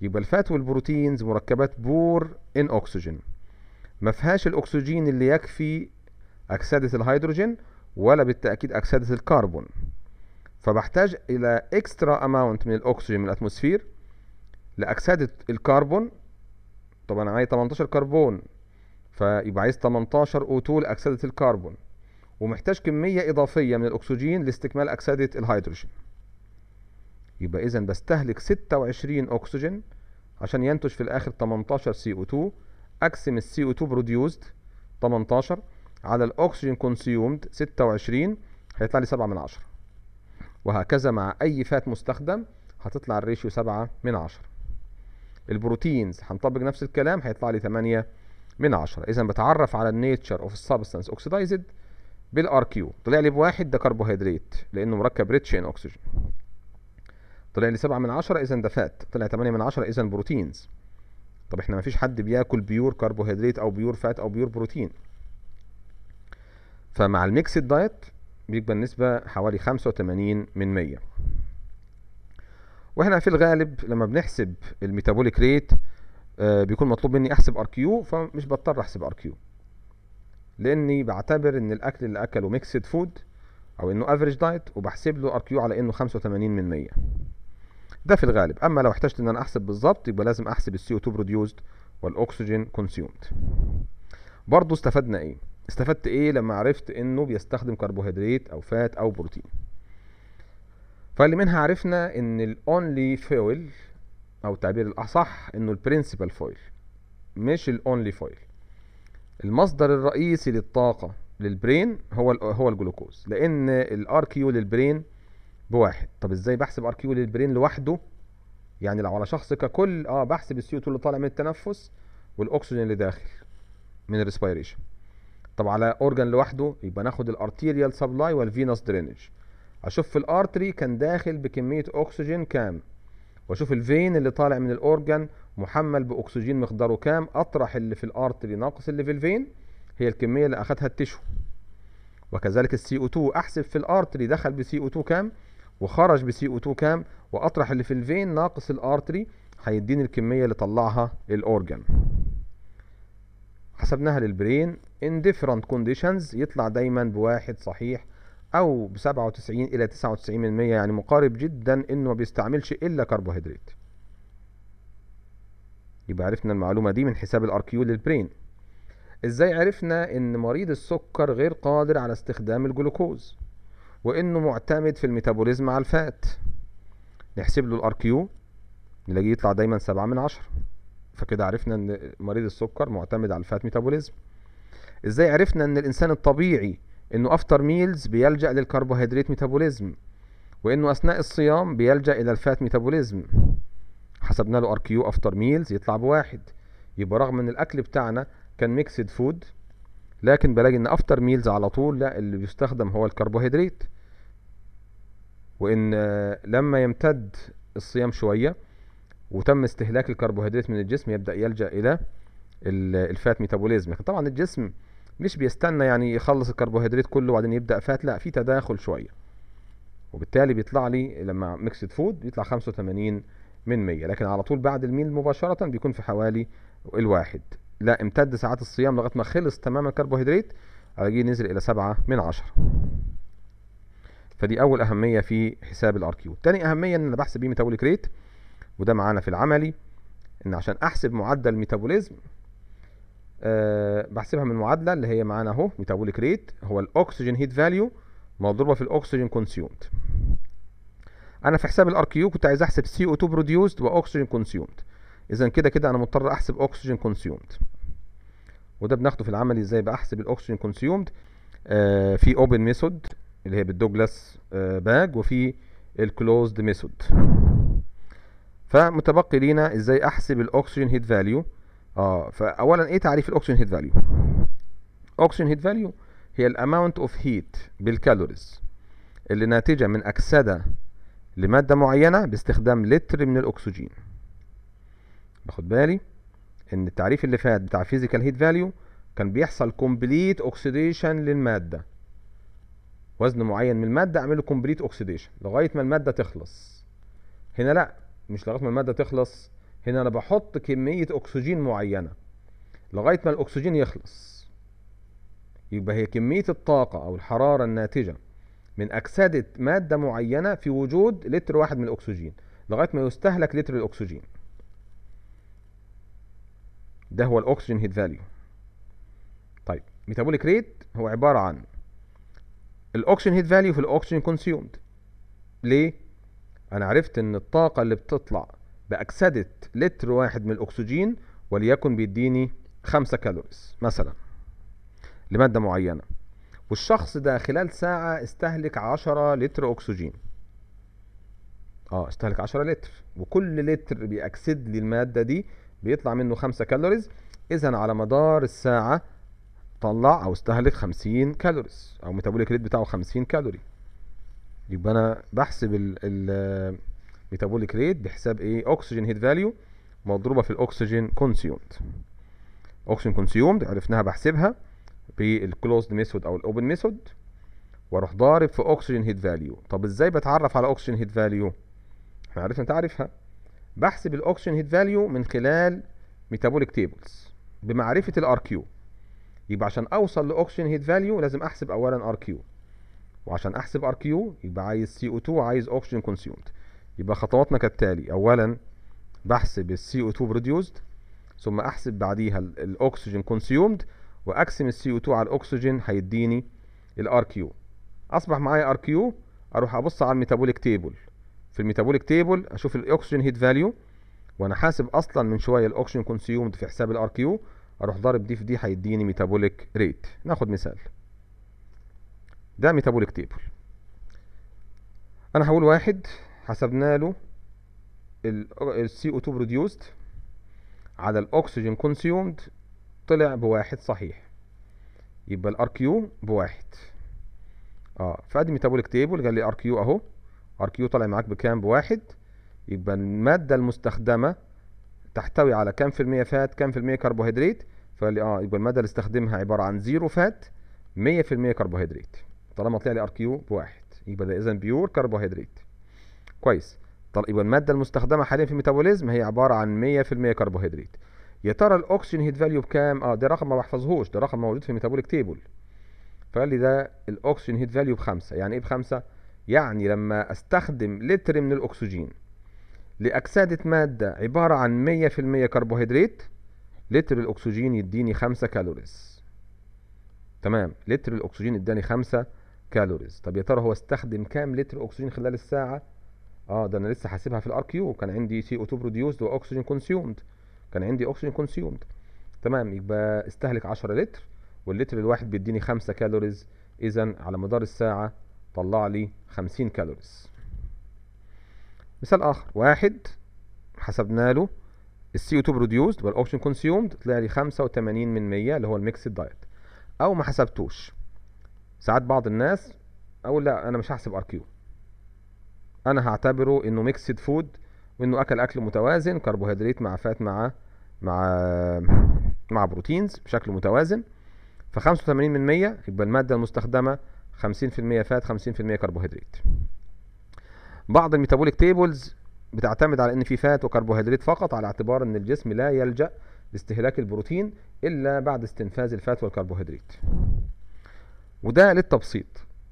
يبقى الفات والبروتينز مركبات بور ان اكسجين ما فيهاش الاكسجين اللي يكفي اكسده الهيدروجين ولا بالتاكيد اكسده الكربون فبحتاج الى اكسترا اماونت من الاكسجين من الاتموسفير لاكسده الكربون طبعا انا عايز 18 كربون فيبقى عايز 18 O2 لاكسده الكربون ومحتاج كميه اضافيه من الاكسجين لاستكمال اكسده الهيدروجين يبقى اذا بستهلك 26 اكسجين عشان ينتج في الاخر 18 CO2 اقسم ال CO2 produced 18 على الاكسجين consumed 26 هيطلع لي 7 من 10 وهكذا مع اي فات مستخدم هتطلع الريشيو 7 من 10 البروتينز هنطبق نفس الكلام هيطلع لي 8 من 10 اذا بتعرف على النيتشر اوف السبستانس اوكسيدايزد بالار كيو طلع لي بواحد ده كربوهيدرات لانه مركب ريتش ان اكسجين طلع لي 7 من 10 اذا ده فات طلع 8 من 10 اذا بروتينز طب احنا مفيش حد بياكل بيور كربوهيدرات او بيور فات او بيور بروتين فمع الميكسد دايت بيبقى النسبة حوالي 85 من 100 واحنا في الغالب لما بنحسب الميتابوليك ريت آه بيكون مطلوب مني احسب ار كيو فمش بضطر احسب ار كيو لاني بعتبر ان الاكل اللي اكله ميكسد فود او انه افريج دايت وبحسب له ار كيو على انه 85 من 100 ده في الغالب اما لو احتجت ان انا احسب بالظبط يبقى لازم احسب السي او 2 بروديوسد والاكسجين كونسيومد برضه استفدنا ايه استفدت ايه لما عرفت انه بيستخدم كربوهيدرات او فات او بروتين فاللي منها عرفنا ان الاونلي فويل او التعبير الاصح انه البرنسبل فويل مش الاونلي فويل المصدر الرئيسي للطاقه للبرين هو هو الجلوكوز لان الار كيو للبرين بواحد طب ازاي بحسب ار كيو للبرين لوحده يعني لو على شخص ككل اه بحسب السي 2 اللي طالع من التنفس والاكسجين اللي داخل من الريسبيريشن طب على اورجان لوحده يبقى ناخد الارتيريال سبلاي والفينوس درينج اشوف في الارتري كان داخل بكميه اكسجين كام واشوف الفين اللي طالع من الاورجان محمل باكسجين مقداره كام اطرح اللي في الارتري ناقص اللي في الفين هي الكميه اللي اخدها التشو وكذلك السي او 2 احسب في الارتري دخل بسي او 2 كام وخرج بسي او 2 كام واطرح اللي في الفين ناقص الارتري هيديني الكميه اللي طلعها الاورجان حسبناها للبرين in different conditions يطلع دايما بواحد صحيح او ب 97 الى 99% يعني مقارب جدا انه ما بيستعملش الا كربوهيدرات يبقى عرفنا المعلومة دي من حساب الاركيو للبرين ازاي عرفنا ان مريض السكر غير قادر على استخدام الجلوكوز وانه معتمد في الميتابوليزم على الفات نحسب له الاركيو نلاقيه يطلع دايما سبعة من عشرة فكده عرفنا ان مريض السكر معتمد على الفات ميتابوليزم ازاي عرفنا ان الانسان الطبيعي انه افتر ميلز بيلجأ للكربوهيدرات ميتابوليزم وانه اثناء الصيام بيلجأ الى الفات ميتابوليزم حسبنا له ار كيو افتر ميلز يطلع بواحد يبقى رغم ان الاكل بتاعنا كان ميكسد فود لكن بلاقي ان افتر ميلز على طول لا اللي بيستخدم هو الكربوهيدرات وان لما يمتد الصيام شويه وتم استهلاك الكربوهيدرات من الجسم يبدا يلجا الى الفات ميتابوليزم لكن طبعا الجسم مش بيستنى يعني يخلص الكربوهيدرات كله وبعدين يبدا فات لا في تداخل شويه وبالتالي بيطلع لي لما ميكسد فود بيطلع 85 من 100 لكن على طول بعد الميل مباشره بيكون في حوالي الواحد لا امتد ساعات الصيام لغايه ما خلص تماما الكربوهيدرات الاقيه نزل الى 7 من 10 فدي اول اهميه في حساب الار كيو تاني اهميه ان انا بحسب بيه ميتابوليك ريت وده معانا في العملي ان عشان احسب معدل ميتابوليزم أه بحسبها من معادله اللي هي معانا اهو ميتابوليك ريت هو الاكسجين هيت فاليو مضروبه في الاكسجين كونسيومد انا في حساب الار كيو كنت عايز احسب سي او 2 بروديوسد واكسجين كونسيومد اذا كده كده انا مضطر احسب اكسجين كونسيومد وده بناخده في العملي ازاي بحسب الاكسجين كونسيومد آه في اوبن ميثود اللي هي بالدوجلاس آه باج وفي الكلوزد ميثود فمتبقي لينا ازاي احسب الاكسجين هيت فاليو اه فاولا ايه تعريف الاكسجين هيت فاليو اكسجين هيت فاليو هي الاماونت اوف هيت بالكالوريز اللي ناتجه من اكسده لماده معينه باستخدام لتر من الاكسجين باخد بالي ان التعريف اللي فات بتاع فيزيكال هيت فاليو كان بيحصل كومبليت اوكسيديشن للماده وزن معين من الماده اعمله كومبليت اوكسيديشن لغايه ما الماده تخلص هنا لا مش لغايه ما الماده تخلص هنا انا بحط كمية اكسجين معينة لغاية ما الاكسجين يخلص يبقى هي كمية الطاقة او الحرارة الناتجة من اكسدة مادة معينة في وجود لتر واحد من الاكسجين لغاية ما يستهلك لتر الاكسجين ده هو الاكسجين هيت فاليو طيب ميتابوليك ريت هو عبارة عن الاكسجين هيت فاليو في الاكسجين كونسيومد ليه انا عرفت ان الطاقة اللي بتطلع باكسدة لتر واحد من الاكسجين وليكن بيديني خمسة كالوريز مثلا لمادة معينة والشخص ده خلال ساعة استهلك عشرة لتر اكسجين اه استهلك عشرة لتر وكل لتر بيأكسد لي المادة دي بيطلع منه خمسة كالوريز اذا على مدار الساعة طلع او استهلك خمسين كالوريز او ميتابوليك ريت بتاعه خمسين كالوري يبقى انا بحسب الميتابوليك ريت بحساب ايه اكسجين هيت فاليو مضروبة في الاكسجين كونسيومد اكسجين كونسيومد عرفناها بحسبها بالكلوزد ميثود او الاوبن ميثود واروح ضارب في اكسجين هيت فاليو طب ازاي بتعرف على اكسجين هيت فاليو احنا عرفنا تعرفها بحسب الاكسجين هيت فاليو من خلال ميتابوليك تيبلز بمعرفة الار كيو يبقى عشان اوصل لاكسجين هيت فاليو لازم احسب اولا ار كيو وعشان احسب ار كيو يبقى عايز سي او 2 عايز اوكسجين كونسيومد يبقى خطواتنا كالتالي اولا بحسب السي او 2 بروديوسد ثم احسب بعديها الاكسجين كونسيومد واقسم السي او 2 على الاكسجين هيديني الار كيو اصبح معايا ار كيو اروح ابص على الميتابوليك تيبل في الميتابوليك تيبل اشوف الاكسجين هيت فاليو وانا حاسب اصلا من شويه الاكسجين كونسيومد في حساب الار كيو اروح ضارب دي في دي هيديني ميتابوليك ريت ناخد مثال ده ميتابوليك تيبل انا هقول واحد حسبنا له السي او 2 بروديوسد على الاكسجين كونسيومد طلع بواحد صحيح يبقى الار كيو بواحد اه فادي ميتابوليك تيبل قال لي ار كيو اهو ار كيو طلع معاك بكام بواحد يبقى المادة المستخدمة تحتوي على كام في المية فات كام في المية كربوهيدرات فقال لي اه يبقى المادة اللي استخدمها عبارة عن زيرو فات مية في المية كربوهيدرات طالما طلع لي ار كيو بواحد يبقى ده اذا بيور كربوهيدرات كويس طب يبقى المادة المستخدمة حاليا في الميتابوليزم هي عبارة عن مية في المية كربوهيدرات يا ترى الاكسجين هيت فاليو بكام اه ده رقم ما بحفظهوش ده رقم موجود في الميتابوليك تيبل فقال لي ده الاكسجين هيت فاليو بخمسة يعني ايه بخمسة يعني لما استخدم لتر من الاكسجين لاكسدة مادة عبارة عن مية في المية كربوهيدرات لتر الاكسجين يديني خمسة كالوريز تمام لتر الاكسجين اداني خمسة كالوريز طب يا ترى هو استخدم كام لتر اكسجين خلال الساعة اه ده انا لسه حاسبها في الار كيو كان عندي سي او 2 بروديوسد واكسجين كونسيومد كان عندي اكسجين كونسيومد تمام يبقى استهلك 10 لتر واللتر الواحد بيديني 5 كالوريز اذا على مدار الساعة طلع لي 50 كالوريز مثال اخر واحد حسبنا له السي او 2 بروديوسد والاكسجين كونسيومد طلع لي 85 من 100 اللي هو الميكسد دايت او ما حسبتوش ساعات بعض الناس اقول لا انا مش هحسب ار كيو انا هعتبره انه ميكسد فود وانه اكل اكل متوازن كربوهيدرات مع فات مع مع مع بروتينز بشكل متوازن ف 85 من 100 يبقى المادة المستخدمة 50% فات 50% كربوهيدرات بعض الميتابوليك تيبلز بتعتمد على ان في فات وكربوهيدرات فقط على اعتبار ان الجسم لا يلجأ لاستهلاك البروتين الا بعد استنفاذ الفات والكربوهيدرات وده للتبسيط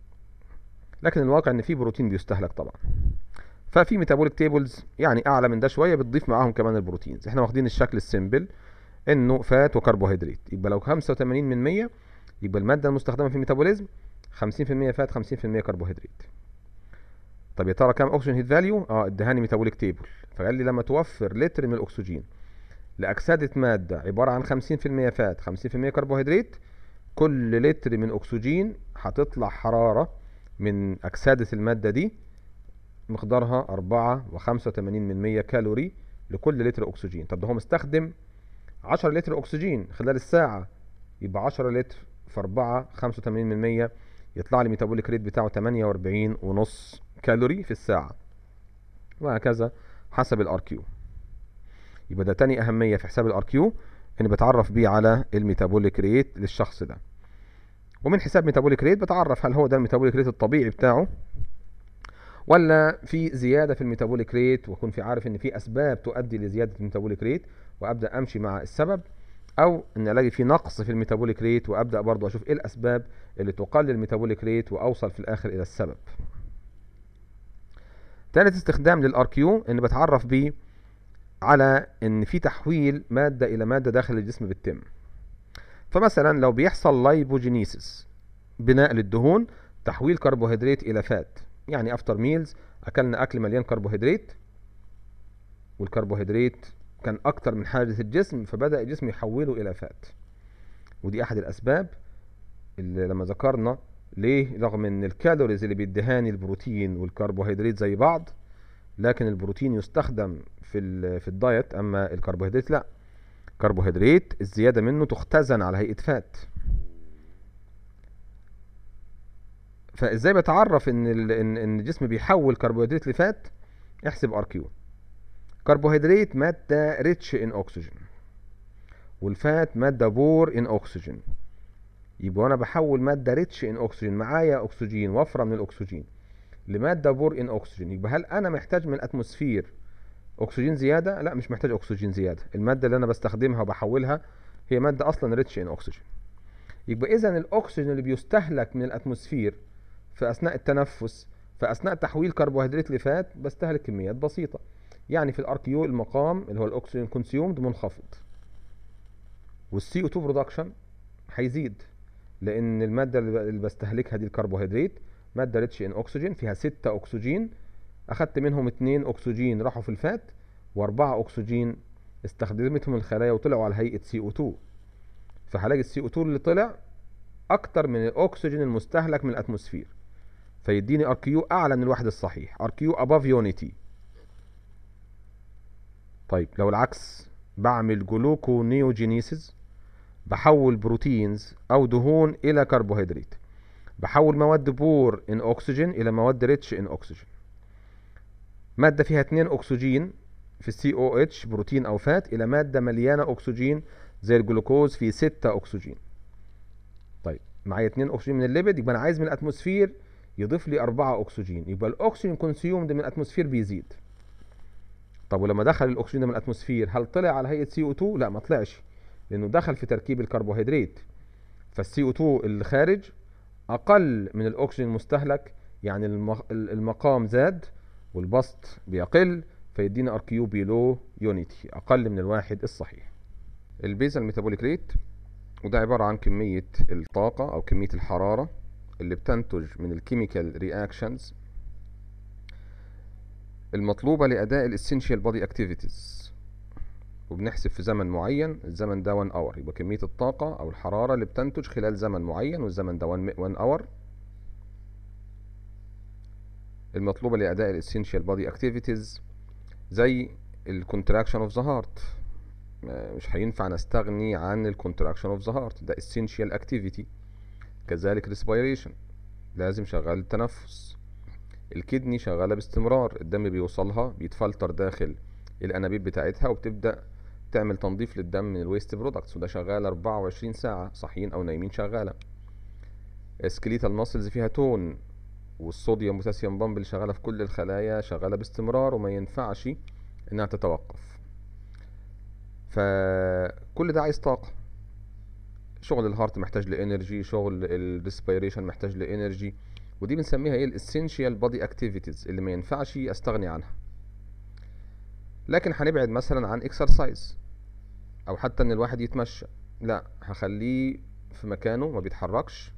لكن الواقع ان في بروتين بيستهلك طبعا ففي ميتابوليك تيبلز يعني اعلى من ده شويه بتضيف معاهم كمان البروتينز احنا واخدين الشكل السيمبل انه فات وكربوهيدرات يبقى لو 85 من 100 يبقى الماده المستخدمه في الميتابوليزم 50% فات 50% كربوهيدرات طب يا ترى كام اوكسجين هيت فاليو اه ادهاني ميتابوليك تيبل فقال لي لما توفر لتر من الاكسجين لاكسده ماده عباره عن 50% فات 50% كربوهيدرات كل لتر من اكسجين هتطلع حراره من اكسده الماده دي مقدارها أربعة وخمسة وتمانين من مية كالوري لكل لتر أكسجين طب ده هو مستخدم عشرة لتر أكسجين خلال الساعة يبقى عشرة لتر في أربعة خمسة وتمانين من مية يطلع لي ميتابوليك ريت بتاعه تمانية وأربعين ونص كالوري في الساعة وهكذا حسب الار كيو يبقى ده تاني أهمية في حساب الار كيو إن بتعرف بيه على الميتابوليك ريت للشخص ده ومن حساب ميتابوليك ريت بتعرف هل هو ده الميتابوليك ريت الطبيعي بتاعه ولا في زياده في الميتابوليك ريت واكون في عارف ان في اسباب تؤدي لزياده الميتابوليك ريت وابدا امشي مع السبب او ان الاقي في نقص في الميتابوليك ريت وابدا برضو اشوف ايه الاسباب اللي تقلل الميتابوليك ريت واوصل في الاخر الى السبب ثالث استخدام للار كيو ان بتعرف بيه على ان في تحويل ماده الى ماده داخل الجسم بالتم فمثلا لو بيحصل لايبوجينيسيس بناء للدهون تحويل كربوهيدرات الى فات يعني افتر ميلز اكلنا اكل مليان كربوهيدرات والكربوهيدرات كان اكتر من حاجة الجسم فبدأ الجسم يحوله الى فات ودي احد الاسباب اللي لما ذكرنا ليه رغم ان الكالوريز اللي بيدهاني البروتين والكربوهيدرات زي بعض لكن البروتين يستخدم في ال- في الدايت اما الكربوهيدرات لا كربوهيدرات الزيادة منه تختزن على هيئة فات فازاي بتعرف ان ال- ان ان الجسم بيحول كربوهيدرات لفات احسب ار كيو كربوهيدرات مادة ريتش ان اوكسجين والفات مادة بور ان اوكسجين يبقى انا بحول مادة ريتش ان اوكسجين معايا اكسجين وفرة من الاكسجين لمادة بور ان اوكسجين يبقى هل انا محتاج من الاتموسفير اكسجين زيادة لا مش محتاج اكسجين زيادة المادة اللي انا بستخدمها وبحولها هي مادة اصلا ريتش ان اوكسجين يبقى اذا الاكسجين اللي بيستهلك من الاتموسفير في اثناء التنفس في اثناء تحويل كربوهيدرات لفات بستهلك كميات بسيطة يعني في الار كيو المقام اللي هو الاكسجين كونسيومد منخفض والسي او 2 برودكشن هيزيد لان الماده اللي ب- اللي بستهلكها دي الكربوهيدرات ماده ريتش ان اكسجين فيها 6 اكسجين اخدت منهم 2 اكسجين راحوا في الفات واربعة اكسجين استخدمتهم الخلايا وطلعوا على هيئه سي او 2 فهلاقي السي او 2 اللي طلع اكتر من الاكسجين المستهلك من الاتموسفير فيديني ار كيو اعلى من الواحد الصحيح ار كيو اباف يونيتي طيب لو العكس بعمل جلوكونيوجينيسيس بحول بروتينز او دهون الى كربوهيدرات بحول مواد بور ان اكسجين الى مواد ريتش ان اكسجين ماده فيها 2 اكسجين في السي او اتش بروتين او فات الى ماده مليانه اكسجين زي الجلوكوز فيه 6 اكسجين طيب معايا 2 اكسجين من الليبيد يبقى انا عايز من الاتموسفير يضيف لي 4 اكسجين يبقى الاكسجين كونسيومد من الاتموسفير بيزيد طب ولما دخل الاكسجين ده من الاتموسفير هل طلع على هيئه سي او 2 لا ما طلعش لانه دخل في تركيب الكربوهيدرات فالسي او 2 اللي خارج اقل من الاكسجين المستهلك يعني الم- المقام زاد والبسط بيقل فيدينا ار كيو بيلو يونيتي اقل من الواحد الصحيح البيزا الميتابوليك ريت وده عبارة عن كمية الطاقة أو كمية الحرارة اللي بتنتج من الكيميكال رياكشنز المطلوبة لأداء الاسينشال بودي اكتيفيتيز وبنحسب في زمن معين الزمن ده 1 اور يبقى كمية الطاقة أو الحرارة اللي بتنتج خلال زمن معين والزمن ده 1 اور المطلوبة لأداء الاسينشال بودي اكتيفيتيز زي الكونتراكشن اوف ذا هارت مش هينفع نستغني عن الكونتراكشن اوف ذا هارت ده essential activity كذلك respiration لازم شغال التنفس الكدني شغالة باستمرار الدم بيوصلها بيتفلتر داخل الأنابيب بتاعتها وبتبدأ تعمل تنظيف للدم من الويست برودكتس وده شغال 24 ساعة صاحيين أو نايمين شغالة سكليتال ماسلز فيها تون والصوديوم بوتاسيوم بامب اللي شغالة في كل الخلايا شغالة باستمرار وما ينفعش إنها تتوقف فكل ده عايز طاقة شغل الهارت محتاج لانرجي شغل الريسبيريشن محتاج لانرجي ودي بنسميها ايه الاسينشال بودي اكتيفيتيز اللي ما ينفعش استغني عنها لكن هنبعد مثلا عن اكسرسايز او حتى ان الواحد يتمشى لا هخليه في مكانه ما بيتحركش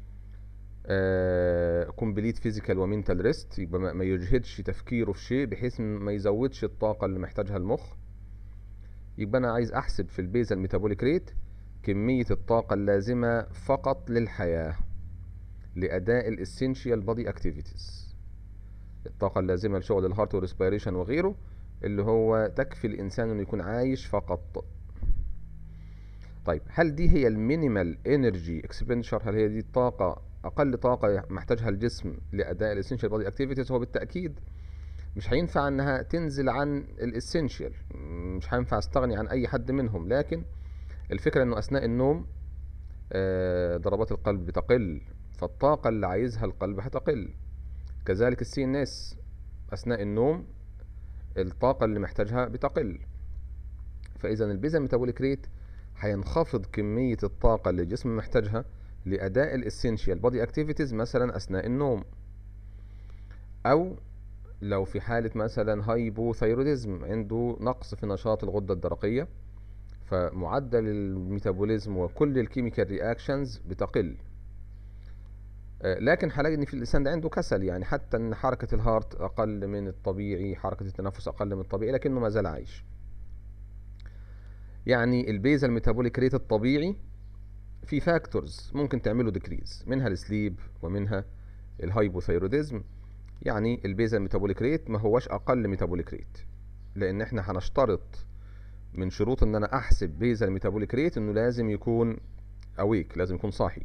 كومبليت فيزيكال ومنتال ريست يبقى ما ما يجهدش تفكيره في شيء بحيث ما يزودش الطاقة اللي محتاجها المخ يبقى انا عايز احسب في البيزا الميتابوليك ريت كمية الطاقة اللازمة فقط للحياة لأداء الاسينشال بودي اكتيفيتيز الطاقة اللازمة لشغل الهارت والريسبيريشن وغيره اللي هو تكفي الإنسان إنه يكون عايش فقط طيب هل دي هي المينيمال انرجي اكسبندشر هل هي دي الطاقة أقل طاقة محتاجها الجسم لأداء الاسينشال بودي اكتيفيتيز هو بالتأكيد مش هينفع انها تنزل عن الاسينشال مش هينفع استغني عن اي حد منهم لكن الفكرة انه اثناء النوم آه، ضربات القلب بتقل فالطاقة اللي عايزها القلب هتقل كذلك السي ان اس اثناء النوم الطاقة اللي محتاجها بتقل فاذا البيزا ميتابوليك ريت هينخفض كمية الطاقة اللي الجسم محتاجها لأداء الاسينشال بودي اكتيفيتيز مثلا أثناء النوم أو لو في حالة مثلا هايبوثايروديزم عنده نقص في نشاط الغدة الدرقية فمعدل الميتابوليزم وكل الكيميكال رياكشنز بتقل آه، لكن هلاقي ان في الانسان ده عنده كسل يعني حتى ان حركة الهارت اقل من الطبيعي حركة التنفس اقل من الطبيعي لكنه ما زال عايش يعني البيزا الميتابوليك ريت الطبيعي في فاكتورز ممكن تعمله ديكريز منها السليب ومنها الهايبوثايروديزم يعني البيزا ميتابوليك ريت ما هوش اقل ميتابوليك ريت لان احنا هنشترط من شروط ان انا احسب بيزا ميتابوليك ريت انه لازم يكون اويك لازم يكون صاحي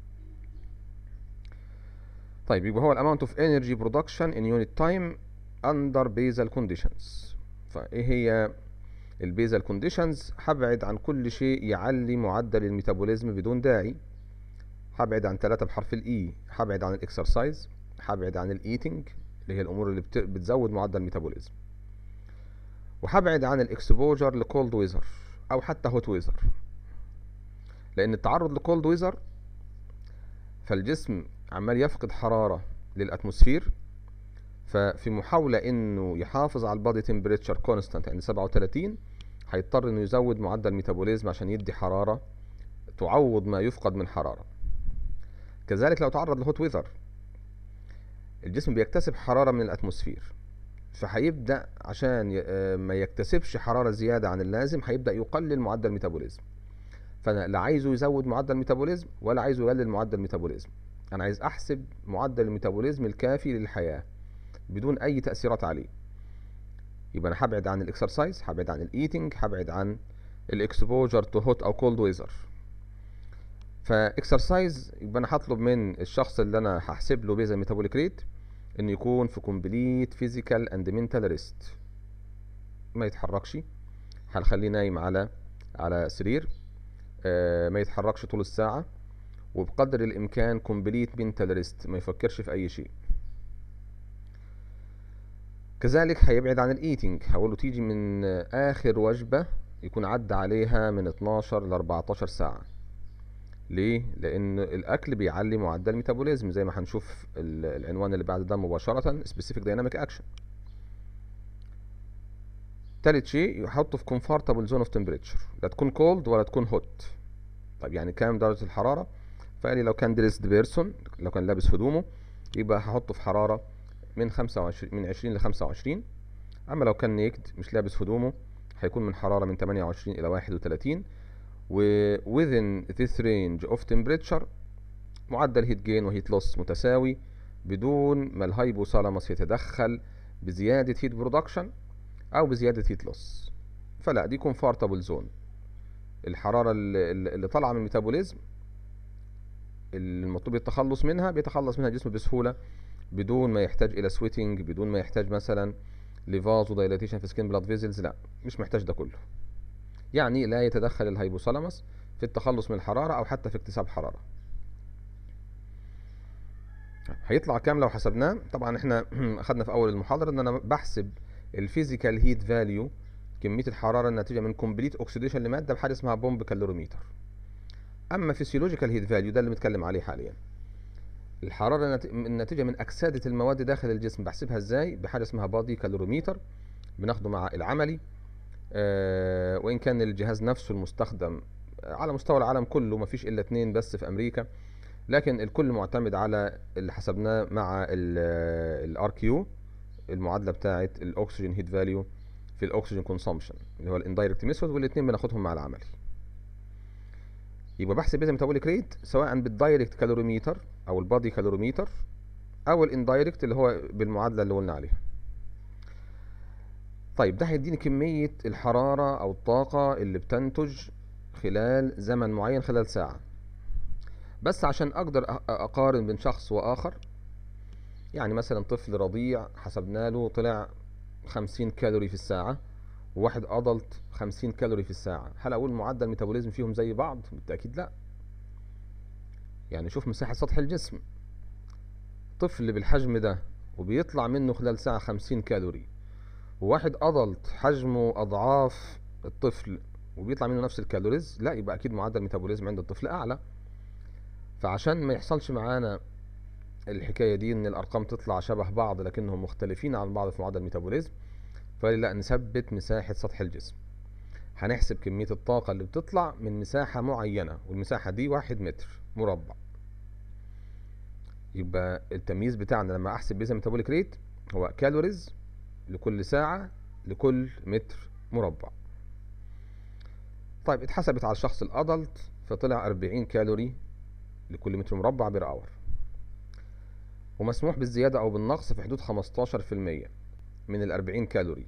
طيب يبقى هو الاماونت اوف انرجي برودكشن ان يونت تايم اندر بيزال كونديشنز فايه هي البيزال كونديشنز هبعد عن كل شيء يعلي معدل الميتابوليزم بدون داعي هبعد عن ثلاثة بحرف الاي هبعد عن الاكسرسايز هبعد عن الايتنج اللي هي الامور اللي بت... بتزود معدل الميتابوليزم وهبعد عن الاكسبوجر لكولد ويزر او حتى هوت ويزر لان التعرض لكولد ويزر فالجسم عمال يفقد حرارة للاتموسفير ففي محاولة انه يحافظ على البادي تمبريتشر كونستانت عند 37 هيضطر انه يزود معدل الميتابوليزم عشان يدي حرارة تعوض ما يفقد من حرارة كذلك لو تعرض لهوت ويذر الجسم بيكتسب حرارة من الاتموسفير فهيبدأ عشان ما يكتسبش حرارة زيادة عن اللازم هيبدأ يقلل معدل الميتابوليزم فانا لا عايزه يزود معدل الميتابوليزم ولا عايزه يقلل معدل الميتابوليزم انا عايز احسب معدل الميتابوليزم الكافي للحياة بدون اي تأثيرات عليه يبقى انا هبعد عن الاكسرسايز هبعد عن الايتنج هبعد عن الاكسبوجر تو هوت او كولد ويزر فاكسرسايز يبقى انا هطلب من الشخص اللي انا هحسب له بيزا ميتابوليك ريت انه يكون في كومبليت فيزيكال اند منتال ريست ما يتحركش هنخليه نايم على على سرير آه ما يتحركش طول الساعة وبقدر الامكان كومبليت منتال ريست ما يفكرش في اي شيء كذلك هيبعد عن الايتنج هقول له تيجي من اخر وجبة يكون عدى عليها من 12 ل 14 ساعة ليه؟ لان الاكل بيعلي معدل الميتابوليزم زي ما هنشوف العنوان اللي بعد ده مباشرة specific dynamic action تالت شيء يحطه في comfortable zone of temperature لا تكون cold ولا تكون hot طيب يعني كام درجة الحرارة فقال لي لو كان دريسد بيرسون لو كان لابس هدومه يبقى هحطه في حرارة من 25 من 20 ل 25 اما لو كان نيكد مش لابس هدومه هيكون من حرارة من 28 الى 31 و within this range of temperature معدل هيت جين وهيت لوس متساوي بدون ما الهايبوثالاموس يتدخل بزيادة هيت برودكشن او بزيادة هيت لوس فلا دي كومفورتابل زون الحرارة اللي, اللي طالعة من الميتابوليزم المطلوب التخلص منها بيتخلص منها الجسم بسهولة بدون ما يحتاج الى سويتنج بدون ما يحتاج مثلا لفازو دايلاتيشن في سكين بلاد فيزلز لا مش محتاج ده كله يعني لا يتدخل الهيبوثالاموس في التخلص من الحرارة او حتى في اكتساب حرارة هيطلع كام لو حسبناه طبعا احنا اخدنا في اول المحاضرة ان انا بحسب الفيزيكال هيت فاليو كمية الحرارة الناتجة من كومبليت اوكسيديشن لمادة بحاجة اسمها بومب كالوريميتر اما فيسيولوجيكال هيت فاليو ده اللي بنتكلم عليه حاليا الحرارة الناتجة من أكسدة المواد داخل الجسم بحسبها ازاي بحاجة اسمها بادي كالوريميتر بناخده مع العملي أه وإن كان الجهاز نفسه المستخدم على مستوى العالم كله مفيش إلا اتنين بس في أمريكا لكن الكل معتمد على اللي حسبناه مع الار كيو المعادلة بتاعة الأكسجين هيت فاليو في الأكسجين كونسومشن اللي هو الاندايركت ميثود والاتنين بناخدهم مع العملي يبقى بحسب بيزا ميتابوليك ريت سواء بالدايركت كالوريميتر او البادي كالوريميتر او الاندايركت اللي هو بالمعادله اللي قلنا عليها طيب ده هيديني كميه الحراره او الطاقه اللي بتنتج خلال زمن معين خلال ساعه بس عشان اقدر اقارن بين شخص واخر يعني مثلا طفل رضيع حسبنا له طلع 50 كالوري في الساعه وواحد ادلت 50 كالوري في الساعة هل اقول معدل الميتابوليزم فيهم زي بعض بالتأكيد لا يعني شوف مساحة سطح الجسم طفل بالحجم ده وبيطلع منه خلال ساعة خمسين كالوري وواحد أدلت حجمه أضعاف الطفل وبيطلع منه نفس الكالوريز لا يبقى أكيد معدل الميتابوليزم عند الطفل أعلى فعشان ما يحصلش معانا الحكاية دي إن الأرقام تطلع شبه بعض لكنهم مختلفين عن بعض في معدل الميتابوليزم فلا نثبت مساحة سطح الجسم هنحسب كمية الطاقة اللي بتطلع من مساحة معينة والمساحة دي واحد متر مربع يبقى التمييز بتاعنا لما احسب بيزا ميتابوليك ريت هو كالوريز لكل ساعة لكل متر مربع طيب اتحسبت على الشخص الادلت فطلع 40 كالوري لكل متر مربع بير اور ومسموح بالزيادة او بالنقص في حدود 15% من ال 40 كالوري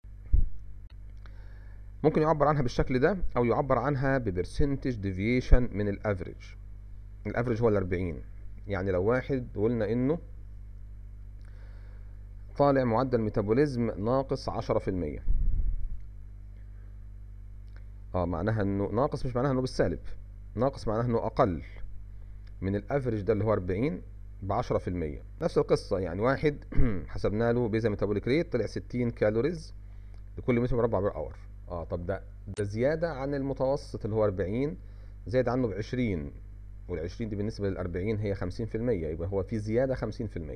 ممكن يعبر عنها بالشكل ده او يعبر عنها ببرسنتج ديفيشن من الافريج الافريج هو ال 40 يعني لو واحد قلنا انه طالع معدل ميتابوليزم ناقص عشرة في المية اه معناها انه ناقص مش معناها انه بالسالب ناقص معناها انه اقل من الافريج ده اللي هو 40 بعشرة في المية نفس القصة يعني واحد حسبنا له بيزا ميتابوليك ريت طلع 60 كالوريز لكل متر مربع بير اور اه طب ده ده زيادة عن المتوسط اللي هو 40 زاد عنه ب 20 وال 20 دي بالنسبة لل 40 هي 50% يبقى هو في زيادة 50%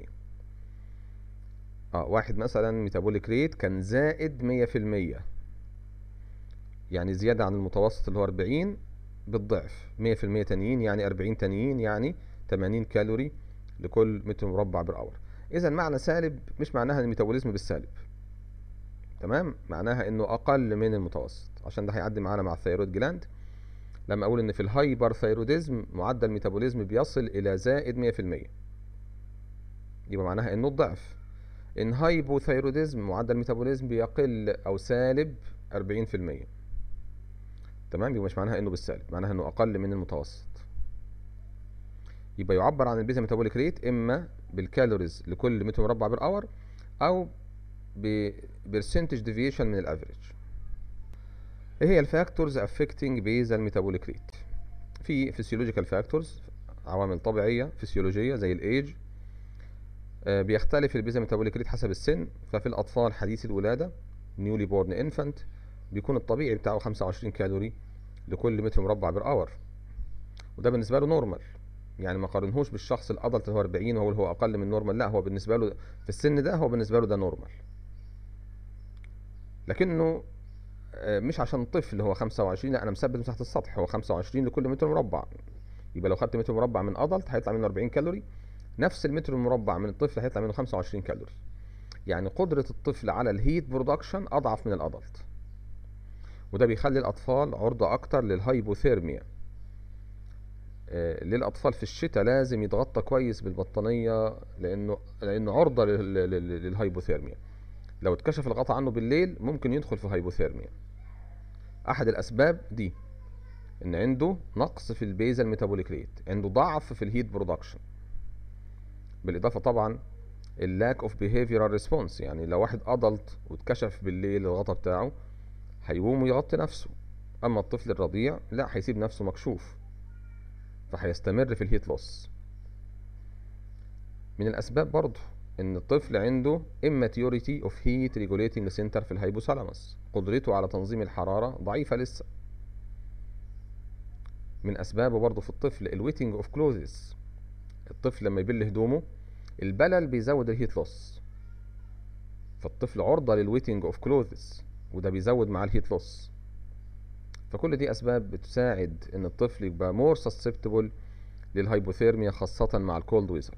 اه واحد مثلا ميتابوليك ريت كان زائد 100% يعني زيادة عن المتوسط اللي هو 40 بالضعف 100% تانيين يعني 40 تانيين يعني 80 كالوري لكل متر مربع بر اور اذا معنى سالب مش معناها الميتابوليزم بالسالب تمام معناها انه اقل من المتوسط عشان ده هيعدي معانا مع الثيرويد جلاند لما اقول ان في الهايبر ثيروديزم معدل الميتابوليزم بيصل الى زائد 100% يبقى معناها انه الضعف ان هايبوثيروديزم معدل الميتابوليزم بيقل او سالب 40% تمام يبقى مش معناها انه بالسالب معناها انه اقل من المتوسط يبقى يعبر عن البيزا ميتابوليك ريت اما بالكالوريز لكل متر مربع بر اور او ببرسنتج ديفيشن من الافريج ايه هي الفاكتورز افكتنج بيزا الميتابوليك ريت في فيسيولوجيكال فاكتورز عوامل طبيعيه فسيولوجيه زي الايج آه، بيختلف البيزا ميتابوليك ريت حسب السن ففي الاطفال حديث الولاده نيولي بورن انفانت بيكون الطبيعي بتاعه 25 كالوري لكل متر مربع بر اور وده بالنسبه له نورمال يعني ما قارنهوش بالشخص الادلت اللي هو 40 وهو هو اقل من نورمال لا هو بالنسبه له في السن ده هو بالنسبه له ده نورمال لكنه آه، مش عشان طفل هو 25 لا انا مثبت مساحه السطح هو 25 لكل متر مربع يبقى لو خدت متر مربع من ادلت هيطلع منه 40 كالوري نفس المتر المربع من الطفل هيطلع منه 25 كالوري يعني قدرة الطفل على الهيت برودكشن أضعف من الأدلت وده بيخلي الأطفال عرضة أكتر للهايبوثيرميا آه، للأطفال في الشتاء لازم يتغطى كويس بالبطانية لأنه لأنه عرضة لل- لل- للهايبوثيرميا لو اتكشف الغطاء عنه بالليل ممكن يدخل في هايبوثيرميا أحد الأسباب دي إن عنده نقص في البيزا الميتابوليك ريت عنده ضعف في الهيت برودكشن بالإضافة طبعا اللاك اوف behavioral ريسبونس يعني لو واحد ادلت واتكشف بالليل الغطا بتاعه هيقوم ويغطي نفسه اما الطفل الرضيع لا هيسيب نفسه مكشوف فهيستمر في الهيت لوس من الاسباب برضه ان الطفل عنده immaturity of heat regulating center في الهيبوثالاموس قدرته على تنظيم الحرارة ضعيفة لسه من اسبابه برضه في الطفل الويتنج اوف كلوزز الطفل لما يبل هدومه البلل بيزود الهيت لوس فالطفل عرضة للويتنج اوف كلوزز وده بيزود مع الهيت لوس فكل دي اسباب بتساعد ان الطفل يبقى مور susceptible للهايبوثيرميا خاصة مع الكولد ويزر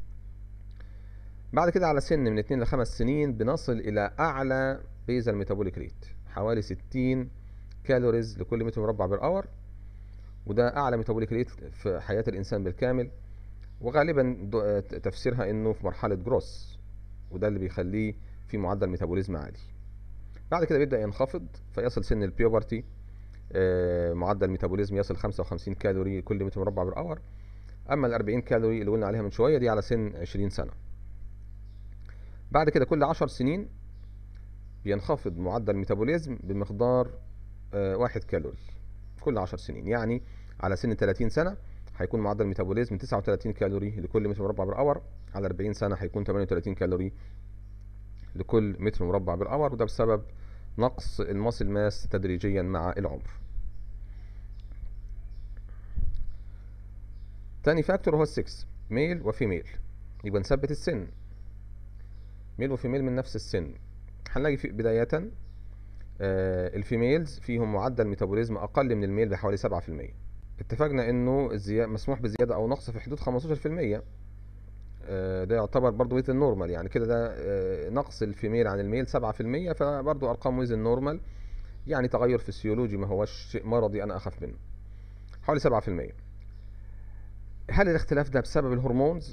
بعد كده على سن من 2 ل 5 سنين بنصل الى اعلى بيزا الميتابوليك ريت حوالي 60 كالوريز لكل متر مربع بر اور وده اعلى ميتابوليك ريت في حياة الانسان بالكامل وغالبا دو- تفسيرها انه في مرحلة جروس وده اللي بيخليه في معدل ميتابوليزم عالي بعد كده بيبدأ ينخفض فيصل سن البيوبرتي آه، معدل ميتابوليزم يصل 55 كالوري كل متر مربع بر اور اما ال 40 كالوري اللي قلنا عليها من شوية دي على سن 20 سنة بعد كده كل 10 سنين بينخفض معدل الميتابوليزم بمقدار آه، واحد كالوري كل 10 سنين يعني على سن 30 سنة هيكون معدل الميتابوليزم 39 كالوري لكل متر مربع بالاور على 40 سنه هيكون 38 كالوري لكل متر مربع بالاور وده بسبب نقص الماسل ماس تدريجيا مع العمر تاني فاكتور هو السكس ميل وفيميل يبقى نثبت السن ميل وفيميل من نفس السن هنلاقي في بداية آه الفيميلز فيهم معدل ميتابوليزم أقل من الميل بحوالي 7% اتفقنا انه الزيادة مسموح بزيادة او نقص في حدود 15% آه ده يعتبر برضو ويز النورمال يعني كده ده آه نقص الفيميل عن الميل 7% فبرضو ارقام ويز النورمال يعني تغير فسيولوجي ما هوش شيء مرضي انا اخاف منه حوالي 7% هل الاختلاف ده بسبب الهرمونز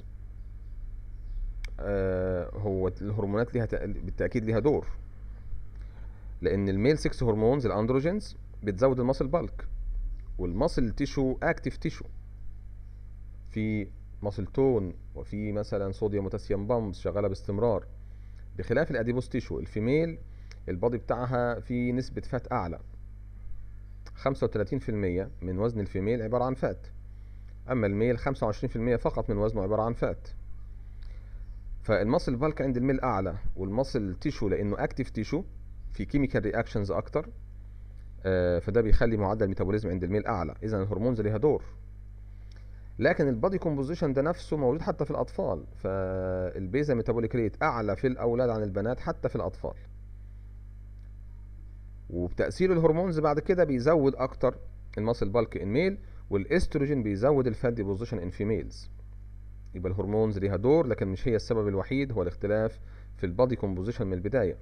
آه هو الهرمونات ليها بالتاكيد ليها دور لان الميل 6 هرمونز الاندروجينز بتزود الماسل بالك والماسل تيشو اكتف تيشو في ماسل تون وفي مثلا صوديوم بوتاسيوم بامبس شغاله باستمرار بخلاف الاديبوس تيشو الفيميل البادي بتاعها في نسبه فات اعلى 35% من وزن الفيميل عباره عن فات اما الميل 25% فقط من وزنه عباره عن فات فالماسل بالك عند الميل اعلى والماسل تيشو لانه اكتف تيشو في كيميكال رياكشنز اكتر آه فده بيخلي معدل الميتابوليزم عند الميل اعلى اذا الهرمونز ليها دور لكن البادي كومبوزيشن ده نفسه موجود حتى في الاطفال فالبيزا ميتابوليك ريت اعلى في الاولاد عن البنات حتى في الاطفال وبتاثير الهرمونز بعد كده بيزود اكتر الماسل بالك ان ميل والاستروجين بيزود الفات ديبوزيشن ان فيميلز يبقى الهرمونز ليها دور لكن مش هي السبب الوحيد هو الاختلاف في البادي كومبوزيشن من البدايه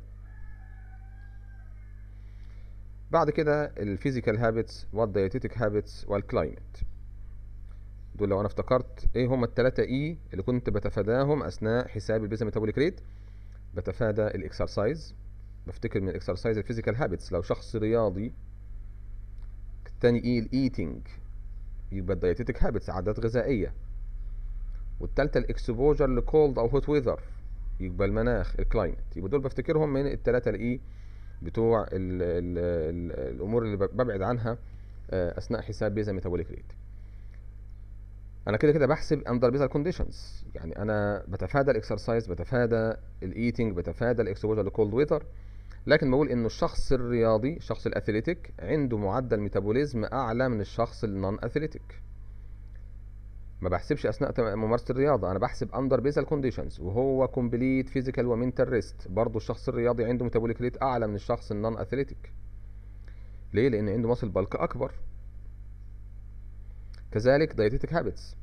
بعد كده الفيزيكال هابتس والدايتيتك هابتس والكلايمت دول لو انا افتكرت ايه هما التلاتة اي اللي كنت بتفاداهم اثناء حساب البيزا ميتابوليك ريت بتفادى الاكسرسايز بفتكر من الاكسرسايز الفيزيكال هابتس لو شخص رياضي التاني ايه الايتنج يبقى الدايتيتك هابتس عادات غذائيه والتالتة الاكسبوجر لكولد او هوت ويذر يبقى المناخ الكلايمت يبقى دول بفتكرهم من التلاتة الاي بتوع ال ال ال الامور اللي ببعد عنها اثناء حساب بيزا ميتابوليك ريت انا كده كده بحسب اندر بيزا كونديشنز يعني انا بتفادى الاكسرسايز بتفادى الايتنج بتفادى الاكسبوجر لكولد ويذر لكن بقول انه الشخص الرياضي الشخص الاثليتيك عنده معدل ميتابوليزم اعلى من الشخص النون اثليتيك ما بحسبش اثناء ممارسه الرياضه انا بحسب اندر بيزال كونديشنز وهو كومبليت فيزيكال ومنتال ريست برضه الشخص الرياضي عنده ميتابوليك ريت اعلى من الشخص النون اثليتيك ليه لان عنده ماسل بالك اكبر كذلك دايتيتك هابتس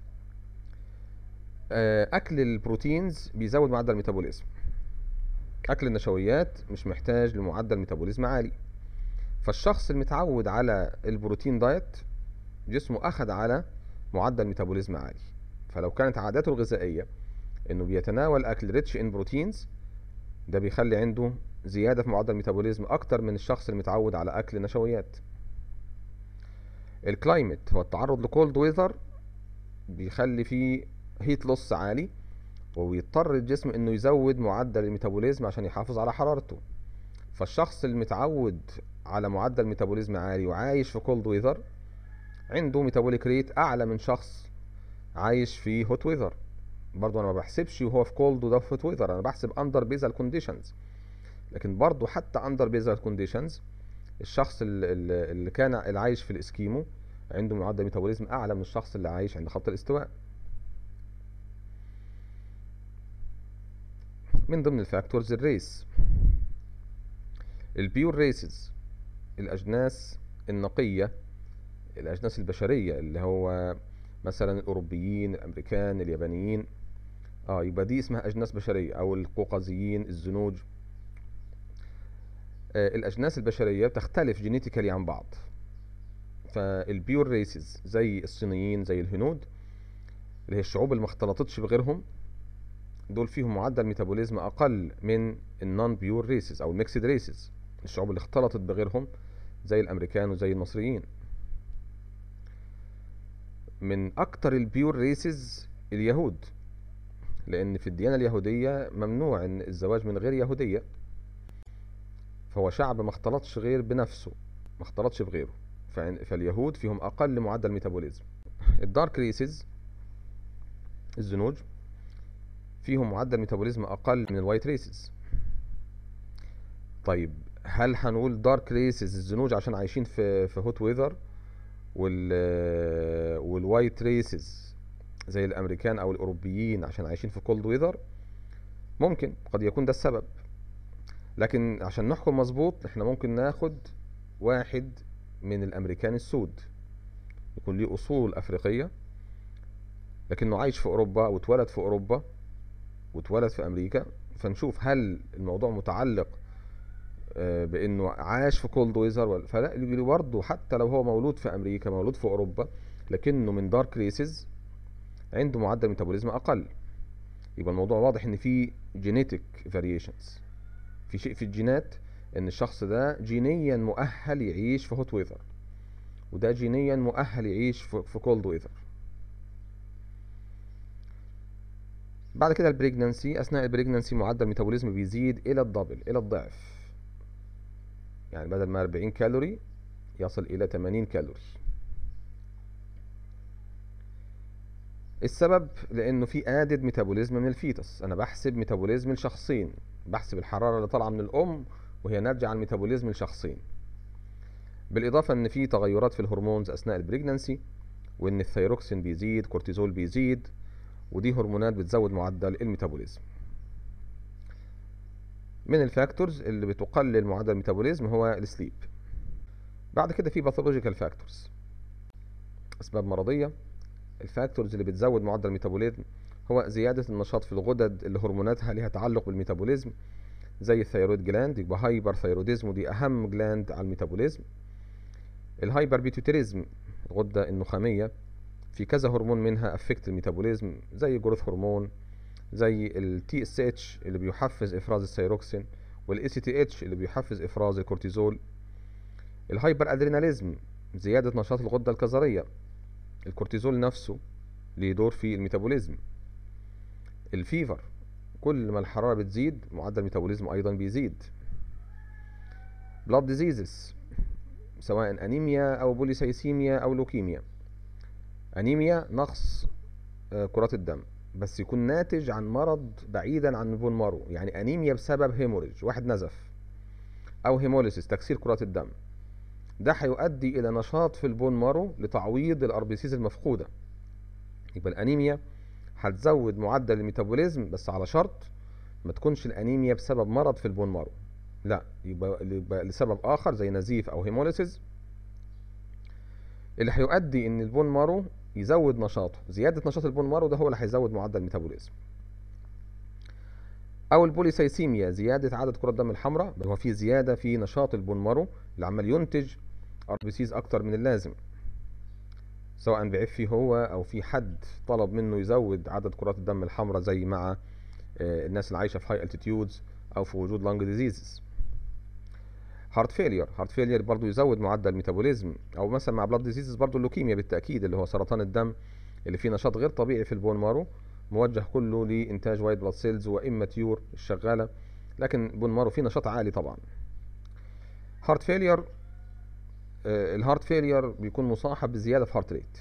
اكل البروتينز بيزود معدل الميتابوليزم اكل النشويات مش محتاج لمعدل ميتابوليزم عالي فالشخص المتعود على البروتين دايت جسمه اخذ على معدل ميتابوليزم عالي فلو كانت عاداته الغذائيه انه بيتناول اكل ريتش ان بروتينز ده بيخلي عنده زياده في معدل الميتابوليزم اكتر من الشخص المتعود على اكل نشويات الكلايمت هو التعرض لكولد ويذر بيخلي فيه هيت لوس عالي وبيضطر الجسم انه يزود معدل الميتابوليزم عشان يحافظ على حرارته فالشخص المتعود على معدل ميتابوليزم عالي وعايش في كولد ويذر عنده ميتابوليك ريت اعلى من شخص عايش في هوت ويذر برضو انا ما بحسبش وهو في كولد وده في هوت ويذر انا بحسب اندر بيزال كونديشنز لكن برضو حتى اندر بيزال كونديشنز الشخص اللي, اللي كان اللي عايش في الاسكيمو عنده معدل ميتابوليزم اعلى من الشخص اللي عايش عند خط الاستواء من ضمن الفاكتورز الريس البيور ريسز الاجناس النقيه الاجناس البشريه اللي هو مثلا الاوروبيين الامريكان اليابانيين اه يبقى دي اسمها اجناس بشريه او القوقازيين الزنوج آه الاجناس البشريه بتختلف جينيتيكالي عن بعض فالبيور ريسز زي الصينيين زي الهنود اللي هي الشعوب اللي ما اختلطتش بغيرهم دول فيهم معدل ميتابوليزم اقل من النون بيور ريسز او الميكسد ريسز الشعوب اللي اختلطت بغيرهم زي الامريكان وزي المصريين من اكتر البيور ريسز اليهود لان في الديانه اليهوديه ممنوع ان الزواج من غير يهوديه فهو شعب ما اختلطش غير بنفسه ما اختلطش بغيره فاليهود فيهم اقل معدل ميتابوليزم الدارك ريسز الزنوج فيهم معدل ميتابوليزم اقل من الوايت ريسز طيب هل هنقول دارك ريسز الزنوج عشان عايشين في في هوت ويذر وال والوايت ريسز زي الامريكان او الاوروبيين عشان عايشين في كولد ويذر ممكن قد يكون ده السبب لكن عشان نحكم مظبوط احنا ممكن ناخد واحد من الامريكان السود يكون ليه اصول افريقيه لكنه عايش في اوروبا واتولد في اوروبا واتولد في امريكا فنشوف هل الموضوع متعلق آه، بانه عاش في كولد ويزر ولا فلا اللي برضه حتى لو هو مولود في امريكا مولود في اوروبا لكنه من دارك ريسز عنده معدل ميتابوليزم اقل يبقى الموضوع واضح ان في جينيتك فاريشنز في شيء في الجينات ان الشخص ده جينيا مؤهل يعيش في هوت ويذر وده جينيا مؤهل يعيش في كولد ويذر بعد كده البريجنانسي اثناء البريجنانسي معدل الميتابوليزم بيزيد الى الدبل الى الضعف يعني بدل ما 40 كالوري يصل الى 80 كالوري السبب لانه في ادد ميتابوليزم من الفيتس انا بحسب ميتابوليزم الشخصين بحسب الحراره اللي طالعه من الام وهي ناتجه عن ميتابوليزم الشخصين بالاضافه ان في تغيرات في الهرمونز اثناء البريجنانسي وان الثيروكسين بيزيد كورتيزول بيزيد ودي هرمونات بتزود معدل الميتابوليزم من الفاكتورز اللي بتقلل معدل الميتابوليزم هو السليب بعد كده في باثولوجيكال فاكتورز اسباب مرضيه الفاكتورز اللي بتزود معدل الميتابوليزم هو زيادة النشاط في الغدد اللي هرموناتها ليها تعلق بالميتابوليزم زي الثيرويد جلاند يبقى هايبر ثيروديزم ودي أهم جلاند على الميتابوليزم الهايبر بيتوتيريزم الغدة النخامية في كذا هرمون منها افكت الميتابوليزم زي جروث هرمون زي التي اس اتش اللي بيحفز افراز الثيروكسين والاي سي تي اتش اللي بيحفز افراز الكورتيزول الهايبر ادريناليزم زيادة نشاط الغدة الكظرية الكورتيزول نفسه ليه دور في الميتابوليزم الفيفر كل ما الحرارة بتزيد معدل الميتابوليزم أيضا بيزيد بلاد ديزيزز سواء أنيميا أو بوليسايسيميا أو لوكيميا أنيميا نقص آه، كرات الدم بس يكون ناتج عن مرض بعيدا عن البون مارو يعني أنيميا بسبب هيموريج واحد نزف أو هيموليسيس تكسير كرات الدم ده هيؤدي إلى نشاط في البون مارو لتعويض الأربيسيز المفقودة يبقى الأنيميا هتزود معدل الميتابوليزم بس على شرط ما تكونش الأنيميا بسبب مرض في البون مارو لا يبقى, يبقى لسبب آخر زي نزيف أو هيموليسيس اللي هيؤدي ان البون مارو يزود نشاطه زيادة نشاط البون مارو ده هو اللي هيزود معدل الميتابوليزم او البوليسايسيميا زيادة عدد كرات الدم الحمراء هو في زيادة في نشاط البون مارو اللي عمال ينتج ار بي سيز اكتر من اللازم سواء بعيب فيه هو او في حد طلب منه يزود عدد كرات الدم الحمراء زي مع آه، الناس اللي عايشه في هاي التيتيودز او في وجود لانج ديزيزز هارت فيلير هارت فيلير برضو يزود معدل الميتابوليزم او مثلا مع بلاد ديزيزز برضو اللوكيميا بالتاكيد اللي هو سرطان الدم اللي فيه نشاط غير طبيعي في البون مارو موجه كله لانتاج وايت بلاد سيلز واماتيور الشغاله لكن البون مارو فيه نشاط عالي طبعا هارت فيلير الهارت فيلير بيكون مصاحب بزياده في هارت ريت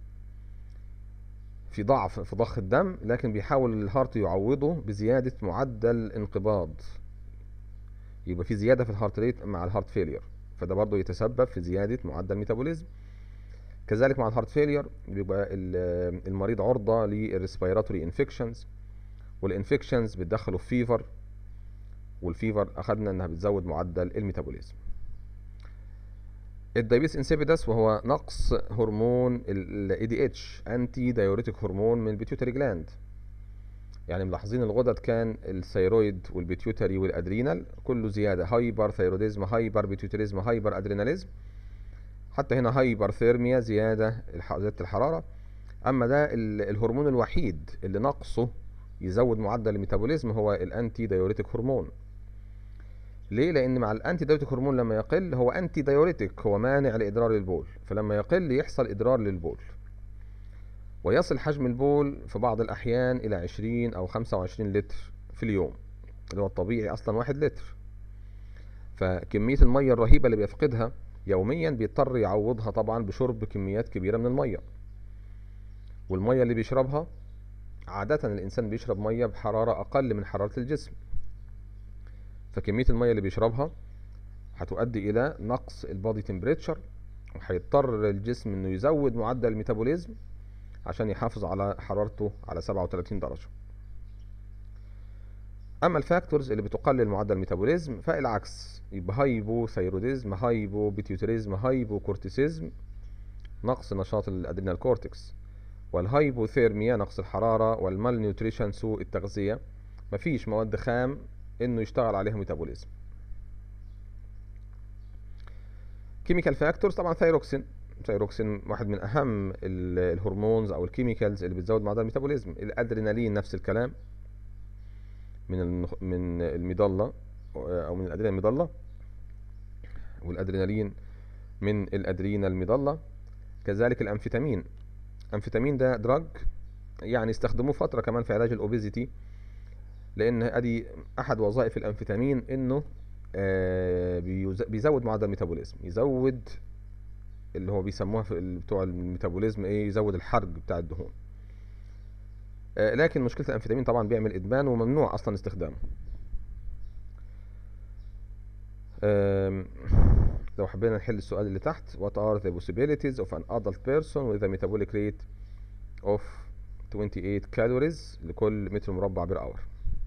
في ضعف في ضخ الدم لكن بيحاول الهارت يعوضه بزياده معدل انقباض يبقى في زياده في الهارت ريت مع الهارت فيلير فده برضه يتسبب في زياده معدل الميتابوليزم كذلك مع الهارت فيلير بيبقى المريض عرضه للريسبيراتوري انفكشنز والانفكشنز بتدخله في فيفر والفيفر اخذنا انها بتزود معدل الميتابوليزم الدايبيس انسيبيدس وهو نقص هرمون ال ADH انتي دايوريتيك هرمون من البيتيوتري جلاند يعني ملاحظين الغدد كان الثيرويد والبيتيوتري والادرينال كله زياده هايبر ثيروديزم هايبر بيتيوتريزم هايبر ادريناليزم حتى هنا هايبر ثيرميا زياده زياده الحراره اما ده الهرمون الوحيد اللي نقصه يزود معدل الميتابوليزم هو الانتي دايوريتيك هرمون ليه لان مع الانتي دايوريتيك هرمون لما يقل هو انتي دايوريتيك هو مانع لادرار البول فلما يقل يحصل ادرار للبول ويصل حجم البول في بعض الأحيان إلى 20 أو 25 لتر في اليوم اللي هو الطبيعي أصلا واحد لتر فكمية المية الرهيبة اللي بيفقدها يوميا بيضطر يعوضها طبعا بشرب كميات كبيرة من المية والمية اللي بيشربها عادة الإنسان بيشرب مية بحرارة أقل من حرارة الجسم فكمية المية اللي بيشربها هتؤدي إلى نقص البادي تمبريتشر وهيضطر الجسم إنه يزود معدل الميتابوليزم عشان يحافظ على حرارته على 37 درجة اما الفاكتورز اللي بتقلل معدل الميتابوليزم فالعكس يبقى هايبو ثيروديزم هايبو بيتيوتريزم هايبو كورتيسيزم نقص نشاط الادرينال كورتكس والهايبوثيرميا نقص الحرارة والمال نيوتريشن سوء التغذية مفيش مواد خام انه يشتغل عليها ميتابوليزم كيميكال فاكتورز طبعا ثايروكسين ثايروكسين واحد من اهم الهرمونز او الكيميكالز اللي بتزود معدل الميتابوليزم الادرينالين نفس الكلام من من المضله او من الادرينال المضله والادرينالين من الادرينا المضله كذلك الامفيتامين امفيتامين ده دراج يعني استخدموه فتره كمان في علاج الاوبيزيتي لان ادي احد وظائف الامفيتامين انه آه بيزود معدل الميتابوليزم يزود اللي هو بيسموها في بتوع الميتابوليزم ايه يزود الحرق بتاع الدهون آه لكن مشكله الامفيتامين طبعا بيعمل ادمان وممنوع اصلا استخدامه لو حبينا نحل السؤال اللي تحت what are the possibilities of an adult person with a metabolic rate of 28 calories لكل متر مربع بير اور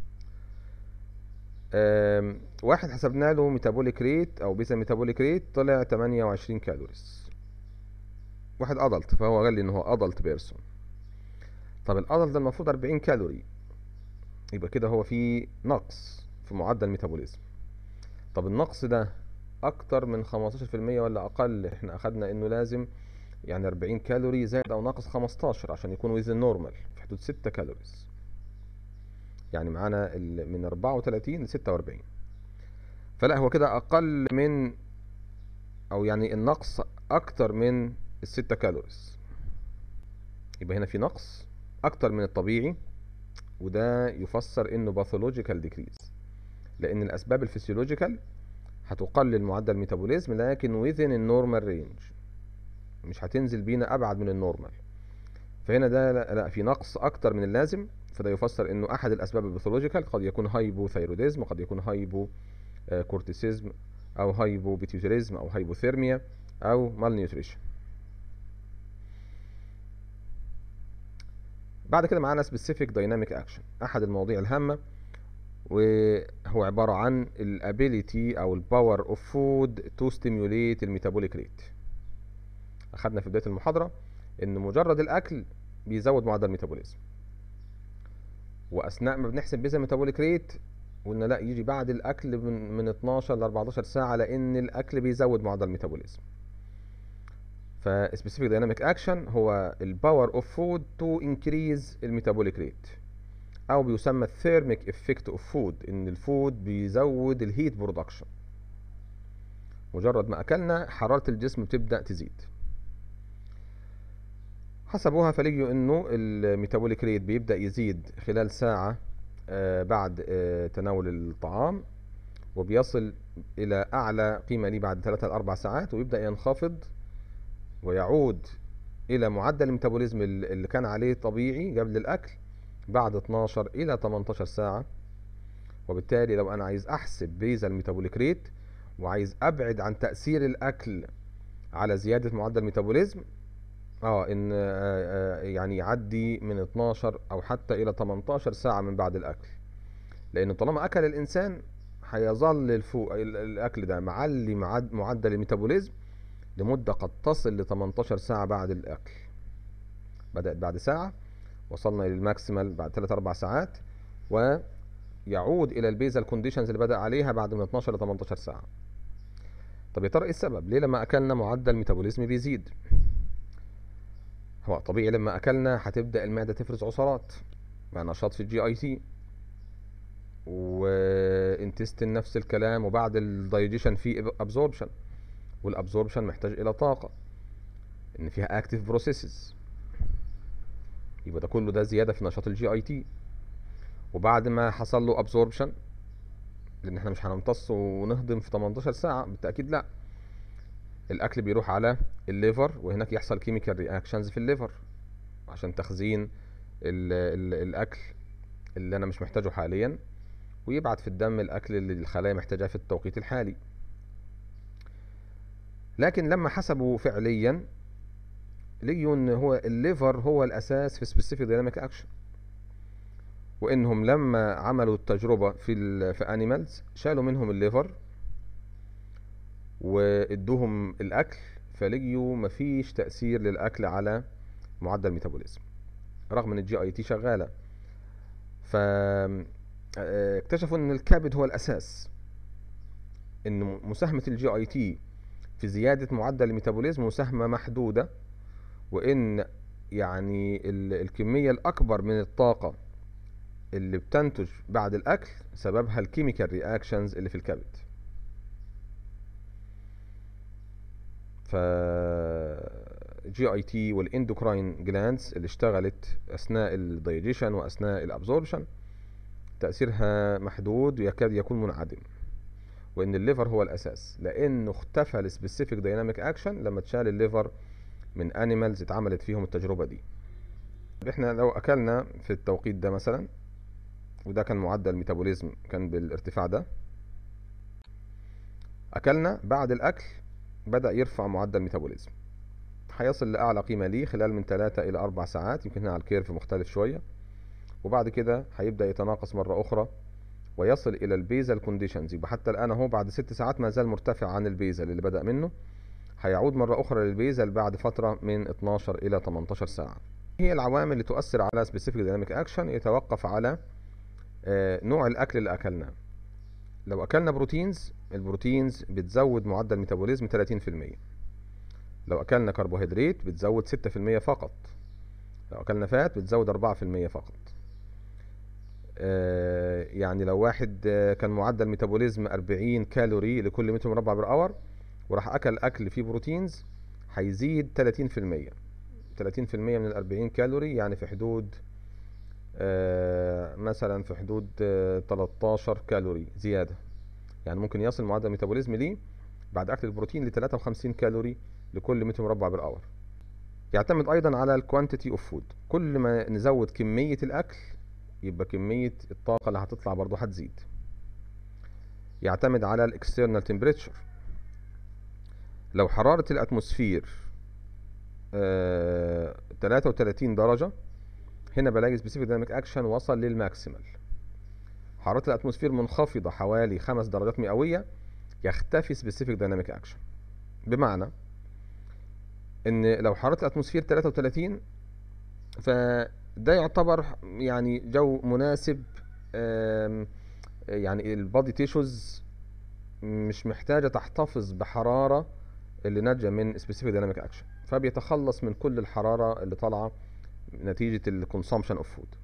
واحد حسبنا له ميتابوليك ريت او بيزا ميتابوليك ريت طلع 28 كالوريز واحد ادلت فهو قال لي ان هو ادلت بيرسون طب الادلت ده المفروض 40 كالوري يبقى كده هو في نقص في معدل الميتابوليزم طب النقص ده اكتر من 15% ولا اقل احنا اخدنا انه لازم يعني 40 كالوري زائد او ناقص 15 عشان يكون ويزن نورمال في حدود 6 كالوريز يعني معانا من 34 ل 46 فلا هو كده اقل من او يعني النقص اكتر من ال 6 كالوريز يبقى هنا في نقص اكتر من الطبيعي وده يفسر انه باثولوجيكال ديكريز لان الاسباب الفسيولوجيكال هتقلل معدل الميتابوليزم لكن within النورمال رينج مش هتنزل بينا ابعد من النورمال فهنا ده لا, لا في نقص اكتر من اللازم فده يفسر انه احد الاسباب الباثولوجيكال قد يكون هايبو ثيروديزم قد يكون هايبو كورتيسيزم او هايبو بيتيوتريزم او هايبوثيرميا او مال نيوتريشن بعد كده معانا سبيسيفيك دايناميك اكشن احد المواضيع الهامه وهو عبارة عن الابيليتي او الباور اوف فود تو ستيموليت الميتابوليك ريت اخدنا في بداية المحاضرة ان مجرد الاكل بيزود معدل الميتابوليزم واثناء ما بنحسب بيزا ميتابوليك ريت قلنا لا يجي بعد الاكل من, من 12 ل 14 ساعة لان الاكل بيزود معدل الميتابوليزم فسبيسيفيك دايناميك اكشن هو الباور اوف فود تو انكريز الميتابوليك ريت او بيسمى الثيرميك افكت اوف فود ان الفود بيزود الهيت برودكشن مجرد ما اكلنا حرارة الجسم بتبدأ تزيد حسبوها فلقيوا انه الميتابوليك ريت بيبدأ يزيد خلال ساعة بعد تناول الطعام وبيصل الى اعلى قيمة ليه بعد 3 ل 4 ساعات ويبدأ ينخفض ويعود الى معدل الميتابوليزم اللي كان عليه طبيعي قبل الاكل بعد 12 الى 18 ساعة وبالتالي لو انا عايز احسب بيزا الميتابوليك ريت وعايز ابعد عن تأثير الاكل على زيادة معدل الميتابوليزم اه ان آه يعني يعدي من 12 او حتى الى 18 ساعة من بعد الاكل لان طالما اكل الانسان هيظل الفوق الاكل ده معلي معدل الميتابوليزم لمدة قد تصل ل 18 ساعة بعد الاكل بدأت بعد ساعة وصلنا للماكسيمال بعد 3 4 ساعات ويعود الى البيزال كونديشنز اللي بدأ عليها بعد من 12 ل 18 ساعة طب يا ترى ايه السبب ليه لما اكلنا معدل الميتابوليزم بيزيد هو طبيعي لما اكلنا هتبدأ المعدة تفرز عصارات مع نشاط في الجي اي تي وانتستين نفس الكلام وبعد الدايجيشن في ابزوربشن والابزوربشن محتاج الى طاقة ان فيها اكتيف بروسيسز يبقى ده كله ده زيادة في نشاط الجي اي تي وبعد ما حصل له ابزوربشن لان احنا مش هنمتص ونهضم في 18 ساعة بالتأكيد لا الاكل بيروح على الليفر وهناك يحصل كيميكال رياكشنز في الليفر عشان تخزين ال ال الاكل اللي انا مش محتاجه حاليا ويبعت في الدم الاكل اللي الخلايا محتاجاه في التوقيت الحالي لكن لما حسبوا فعليا لقيوا ان هو الليفر هو الاساس في سبيسيفيك دايناميك اكشن وانهم لما عملوا التجربه في ال في انيمالز شالوا منهم الليفر وادوهم الاكل فلقيوا مفيش تاثير للاكل على معدل الميتابوليزم رغم ان الجي اي تي شغاله ف اكتشفوا ان الكبد هو الاساس ان مساهمه الجي اي تي في زياده معدل الميتابوليزم مساهمه محدوده وان يعني الكميه الاكبر من الطاقه اللي بتنتج بعد الاكل سببها الكيميكال رياكشنز اللي في الكبد ف جي اي تي والاندوكراين جلاندز اللي اشتغلت اثناء الدايجيشن واثناء الابزوربشن تاثيرها محدود ويكاد يكون منعدم وان الليفر هو الاساس لانه اختفى السبيسيفيك دايناميك اكشن لما اتشال الليفر من انيمالز اتعملت فيهم التجربه دي احنا لو اكلنا في التوقيت ده مثلا وده كان معدل الميتابوليزم كان بالارتفاع ده اكلنا بعد الاكل بدا يرفع معدل الميتابوليزم هيصل لاعلى قيمه ليه خلال من 3 الى 4 ساعات يمكن هنا على الكيرف مختلف شويه وبعد كده هيبدا يتناقص مره اخرى ويصل الى البيزل كونديشنز يبقى حتى الان اهو بعد ست ساعات ما زال مرتفع عن البيزل اللي بدا منه هيعود مره اخرى للبيزل بعد فتره من 12 الى 18 ساعه هي العوامل اللي تؤثر على سبيسيفيك دايناميك اكشن يتوقف على نوع الاكل اللي اكلناه لو اكلنا بروتينز البروتينز بتزود معدل ميتابوليزم 30% لو اكلنا كربوهيدرات بتزود 6% فقط لو اكلنا فات بتزود 4% فقط يعني لو واحد كان معدل ميتابوليزم 40 كالوري لكل متر مربع بالأور وراح اكل اكل فيه بروتينز هيزيد 30% 30% من ال 40 كالوري يعني في حدود مثلا في حدود 13 كالوري زيادة يعني ممكن يصل معدل الميتابوليزم ليه بعد اكل البروتين ل 53 كالوري لكل متر مربع بالاور يعتمد ايضا على الكوانتيتي اوف فود كل ما نزود كمية الاكل يبقى كمية الطاقة اللي هتطلع برضو هتزيد يعتمد على الاكسترنال تمبريتشر لو حرارة الاتموسفير آه 33 درجة هنا بلاقي سبيسيفيك دايناميك اكشن وصل للماكسيمال حرارة الاتموسفير منخفضة حوالي خمس درجات مئوية يختفي سبيسيفيك دايناميك اكشن بمعنى ان لو حرارة الاتموسفير 33 فده يعتبر يعني جو مناسب يعني البادي تيشوز مش محتاجة تحتفظ بحرارة اللي ناتجة من سبيسيفيك دايناميك اكشن فبيتخلص من كل الحرارة اللي طالعة نتيجة الكونسومشن اوف فود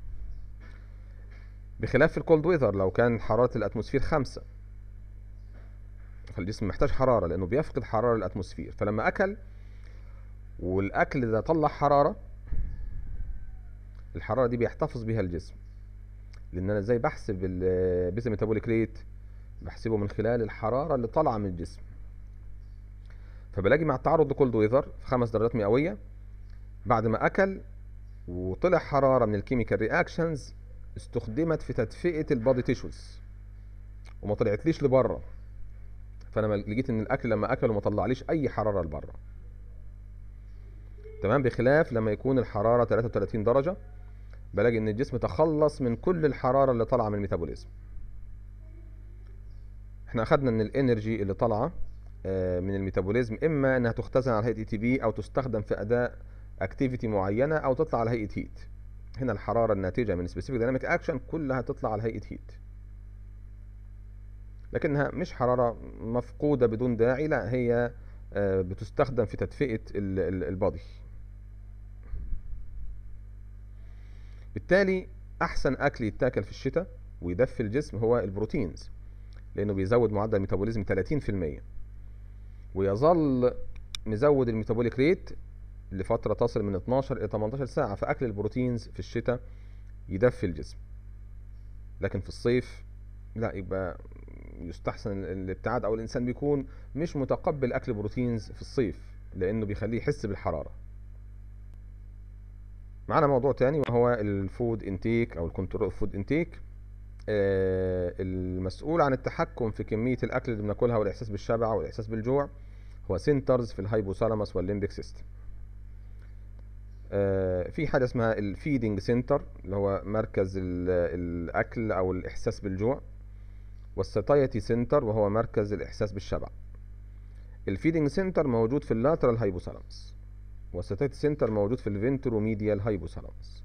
بخلاف الكولد ويذر لو كان حرارة الاتموسفير خمسة فالجسم محتاج حرارة لانه بيفقد حرارة الاتموسفير فلما اكل والاكل ده طلع حرارة الحرارة دي بيحتفظ بيها الجسم لان انا ازاي بحسب البيزا ميتابوليك ريت بحسبه من خلال الحرارة اللي طالعة من الجسم فبلاقي مع التعرض لكولد ويذر في خمس درجات مئوية بعد ما اكل وطلع حرارة من الكيميكال رياكشنز استخدمت في تدفئة البادي تيشوز وما طلعتليش لبره فانا لقيت ان الاكل لما اكل وما طلعليش اي حرارة لبره تمام بخلاف لما يكون الحرارة 33 درجة بلاقي ان الجسم تخلص من كل الحرارة اللي طالعة من الميتابوليزم احنا اخدنا ان الانرجي اللي طالعة من الميتابوليزم اما انها تختزن على هيئة اي تي بي او تستخدم في اداء اكتيفيتي معينة او تطلع على هيئة هيت هنا الحرارة الناتجة من سبيسيفيك دايناميك اكشن كلها تطلع على هيئة هيت لكنها مش حرارة مفقودة بدون داعي لا هي بتستخدم في تدفئة البادي بالتالي احسن اكل يتاكل في الشتاء ويدفي الجسم هو البروتينز لانه بيزود معدل الميتابوليزم 30% ويظل مزود الميتابوليك ريت لفترة تصل من 12 إلى 18 ساعة فأكل البروتينز في الشتاء يدفي الجسم لكن في الصيف لا يبقى يستحسن الابتعاد أو الإنسان بيكون مش متقبل أكل بروتينز في الصيف لأنه بيخليه يحس بالحرارة معانا موضوع تاني وهو الفود انتيك او الكنترول فود انتيك المسؤول عن التحكم في كمية الأكل اللي بناكلها والإحساس بالشبع والإحساس بالجوع هو سنترز في الهايبوثالاموس والليمبيك سيستم آه، في حاجة اسمها الفيدنج سنتر اللي هو مركز ال- الأكل أو الإحساس بالجوع والساتايتي سنتر وهو مركز الإحساس بالشبع الفيدنج سنتر موجود في اللاترال هايبوثالاموس والساتايتي سنتر موجود في الفنتروميديال هايبوثالاموس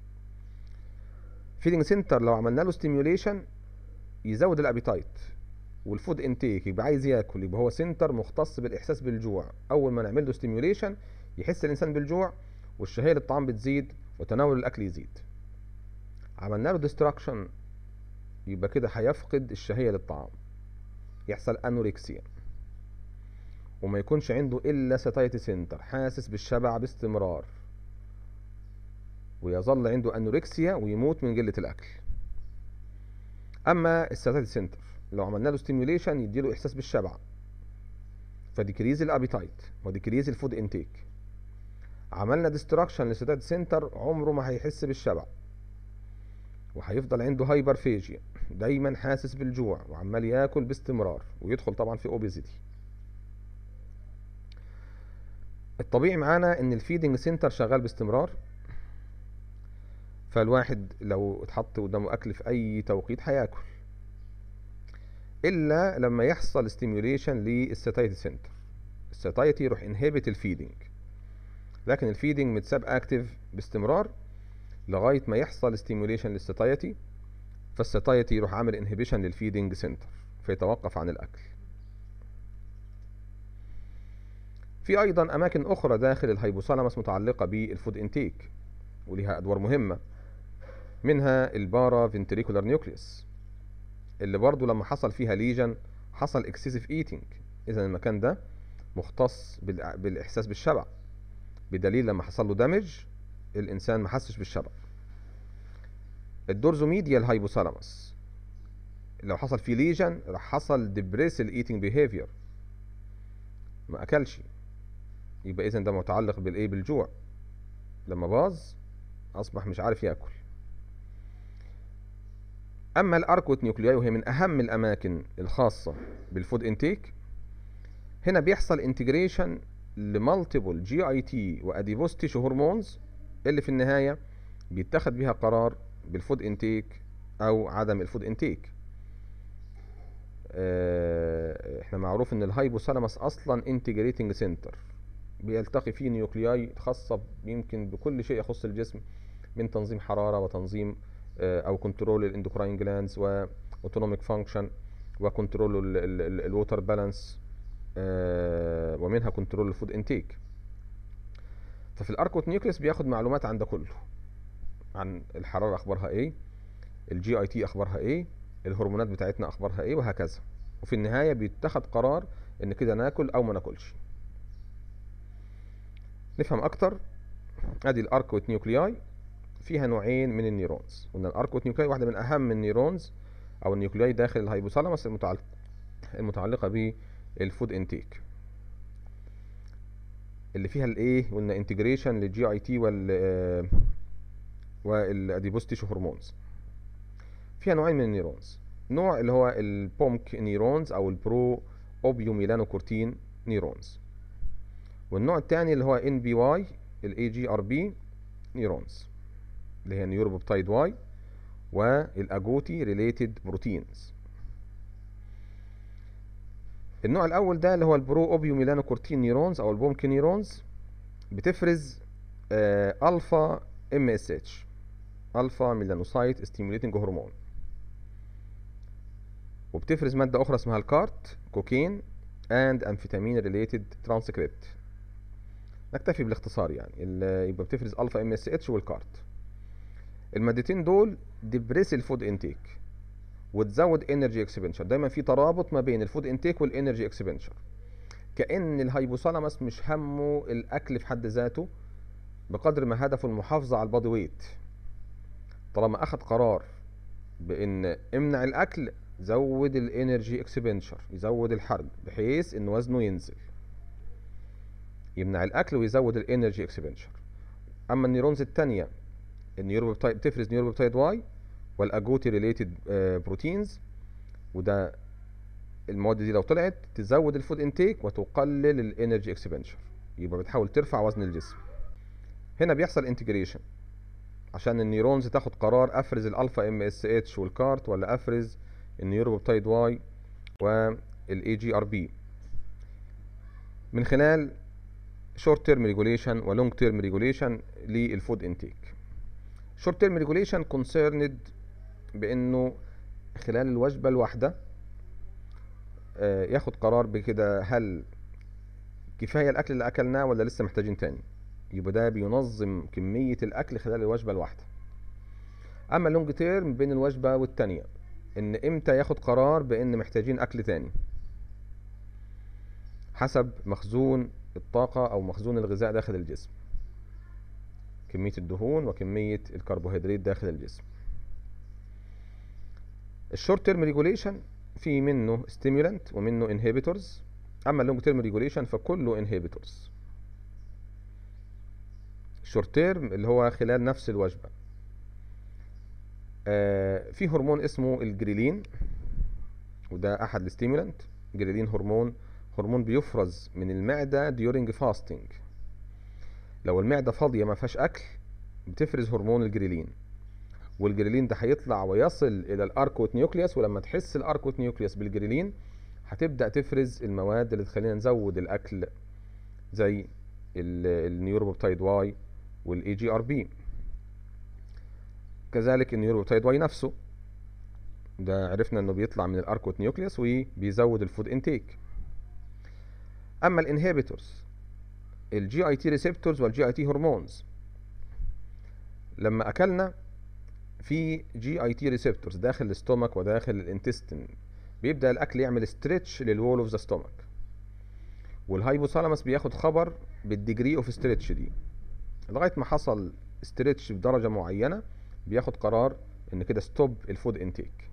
فيدنج سنتر لو عملنا له ستيميوليشن يزود الابيتايت والفود انتيك يبقى عايز ياكل يبقى هو سنتر مختص بالاحساس بالجوع اول ما نعمل له ستيميوليشن يحس الانسان بالجوع والشهيه للطعام بتزيد وتناول الاكل يزيد عملنا له ديستراكشن يبقى كده هيفقد الشهيه للطعام يحصل انوركسيا وما يكونش عنده الا ساتايتي سنتر حاسس بالشبع باستمرار ويظل عنده انوركسيا ويموت من قله الاكل اما الساتايتي سنتر لو عملنا له ستيميوليشن يديله احساس بالشبع فديكريز الابيتايت وديكريز الفود انتيك عملنا ديستراكشن للساتايتي سنتر عمره ما هيحس بالشبع وهيفضل عنده هايبرفيجيا دايما حاسس بالجوع وعمال ياكل باستمرار ويدخل طبعا في اوبيزيتي الطبيعي معانا ان الفيدنج سنتر شغال باستمرار فالواحد لو اتحط قدامه اكل في اي توقيت هياكل الا لما يحصل ستيميوليشن للساتايتي سنتر الساتايتي يروح انهبت الفيدنج لكن الفيدنج متساب اكتف باستمرار لغايه ما يحصل ستيميوليشن للساتايتي فالساتايتي يروح عامل انهبيشن للفيدنج سنتر فيتوقف عن الاكل في ايضا اماكن اخرى داخل الهيبوثالاموس متعلقه بالفود انتيك وليها ادوار مهمه منها البارا فنتريكولار نيوكليوس اللي برضو لما حصل فيها ليجن حصل اكسسيف ايتنج اذا المكان ده مختص بالع- بالاحساس بالشبع بدليل لما حصل له دامج الانسان ما حسش بالشبع الدورزوميديال هايبوثالاموس لو حصل فيه ليجن راح حصل ديبريس الايتنج بيهيفير ما اكلش يبقى اذا ده متعلق بالايه بالجوع لما باظ اصبح مش عارف ياكل اما الاركوت نيوكلياي وهي من اهم الاماكن الخاصه بالفود انتيك هنا بيحصل انتجريشن لمالتيبل جي اي تي واديبوس تيشو هرمونز اللي في النهايه بيتخذ بيها قرار بالفود انتيك او عدم الفود انتيك آه، احنا معروف ان الهايبوثالاموس اصلا انتجريتنج سنتر بيلتقي فيه نيوكلياي خاصه يمكن بكل شيء يخص الجسم من تنظيم حراره وتنظيم آه، او كنترول الاندوكراين جلاندز واوتونوميك فانكشن وكنترول الووتر بالانس ومنها كنترول الفود انتيك ففي الاركوت نيوكليس بياخد معلومات عن ده كله عن الحراره اخبارها ايه الجي اي تي اخبارها ايه الهرمونات بتاعتنا اخبارها ايه وهكذا وفي النهايه بيتخذ قرار ان كده ناكل او ما ناكلش نفهم اكتر ادي الاركوت نيوكلياي فيها نوعين من النيورونز قلنا الاركوت نيوكلياي واحده من اهم النيورونز او النيوكلياي داخل الهايبوثالاموس المتعلق المتعلقه بالفود انتيك اللي فيها الايه قلنا انتجريشن للجي اي تي وال آه، والاديبوس تيشو هرمونز فيها نوعين من النيورونز نوع اللي هو البومك نيورونز او البرو اوبيو ميلانوكورتين نيورونز والنوع الثاني اللي هو ان بي واي الاي جي ار بي نيورونز اللي هي نيوروبيبتايد واي والاجوتي ريليتد بروتينز النوع الاول ده اللي هو البرو اوبيو ميلانوكورتين نيورونز او البومك نيورونز بتفرز آه الفا ام اس اتش الفا ميلانوسايت ستيموليتنج هرمون وبتفرز ماده اخرى اسمها الكارت كوكين اند امفيتامين ريليتد ترانسكريبت نكتفي بالاختصار يعني ال- يبقى بتفرز الفا ام اس اتش والكارت المادتين دول ديبريس الفود انتيك وتزود انرجي اكسبنشر دايما في ترابط ما بين الفود انتيك والانرجي اكسبنشر كأن الهايبوثالاموس مش همه الاكل في حد ذاته بقدر ما هدفه المحافظة على البادي ويت طالما اخد قرار بان امنع الاكل زود الانرجي اكسبنشر يزود الحرق بحيث ان وزنه ينزل يمنع الاكل ويزود الانرجي اكسبنشر اما النيورونز التانية النيوروبيبتايد بتفرز نيوروبيبتايد واي والاجوتي ريليتد بروتينز وده المواد دي لو طلعت تزود الفود انتيك وتقلل الانرجي اكسبنشر يبقى بتحاول ترفع وزن الجسم هنا بيحصل انتجريشن عشان النيورونز تاخد قرار افرز الالفا ام اس اتش والكارت ولا افرز النيوروبيبتايد واي والاي جي ار بي من خلال شورت تيرم ريجوليشن ولونج تيرم ريجوليشن للفود انتيك شورت تيرم ريجوليشن كونسيرند بانه خلال الوجبه الواحده آه، ياخد قرار بكده هل كفايه الاكل اللي اكلناه ولا لسه محتاجين تاني يبقى ده بينظم كميه الاكل خلال الوجبه الواحده اما اللونج تيرم بين الوجبه والتانيه ان امتى ياخد قرار بان محتاجين اكل تاني حسب مخزون الطاقة أو مخزون الغذاء داخل الجسم كمية الدهون وكمية الكربوهيدرات داخل الجسم الشورت تيرم ريجوليشن في منه ستيمولانت ومنه انهبيتورز اما اللونج تيرم ريجوليشن فكله انهبيتورز الشورت تيرم اللي هو خلال نفس الوجبه آه في هرمون اسمه الجريلين وده احد الستيمولانت جريلين هرمون هرمون بيفرز من المعده during fasting لو المعده فاضيه ما فيهاش اكل بتفرز هرمون الجريلين والجريلين ده هيطلع ويصل الى الاركوت نيوكليوس ولما تحس الاركوت نيوكليوس بالجريلين هتبدا تفرز المواد اللي تخلينا نزود الاكل زي النيوروبيبتايد واي والاي جي ار بي كذلك النيوروبيبتايد واي نفسه ده عرفنا انه بيطلع من الاركوت نيوكليوس وبيزود الفود انتيك اما الانهبيتورز الجي اي تي ريسبتورز والجي اي تي هرمونز لما اكلنا في جي اي تي ريسبتورز داخل الاستومك وداخل الانتستين بيبدا الاكل يعمل ستريتش للوول اوف ذا ستومك والهايبوثالاموس بياخد خبر بالديجري اوف ستريتش دي لغايه ما حصل ستريتش بدرجه معينه بياخد قرار ان كده ستوب الفود انتيك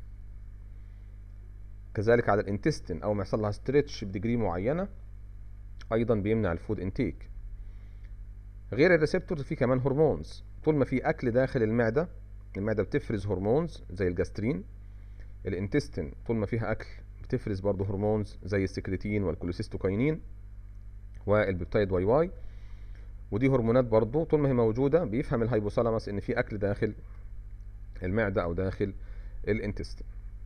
كذلك على الانتستين او ما يحصل لها ستريتش بديجري معينه ايضا بيمنع الفود انتيك غير الريسبتورز في كمان هرمونز طول ما في اكل داخل المعده المعده بتفرز هرمونز زي الجاسترين الانتستين طول ما فيها اكل بتفرز برضه هرمونز زي السكريتين والكوليسيستوكاينين والبيبتايد واي واي ودي هرمونات برضه طول ما هي موجوده بيفهم الهايبوثالاموس ان في اكل داخل المعده او داخل الانتستين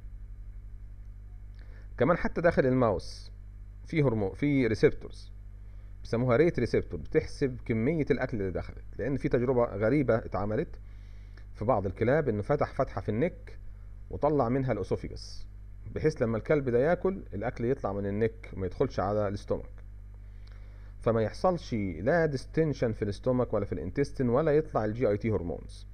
كمان حتى داخل الماوس في هرمون في ريسبتورز بيسموها ريت ريسبتور بتحسب كميه الاكل اللي دخلت لان في تجربه غريبه اتعملت في بعض الكلاب انه فتح فتحه في النك وطلع منها الاسوفيجس بحيث لما الكلب ده ياكل الاكل يطلع من النك وما يدخلش على الاستومك فما يحصلش لا ديستنشن في الاستومك ولا في الانتستين ولا يطلع الجي اي تي هرمونز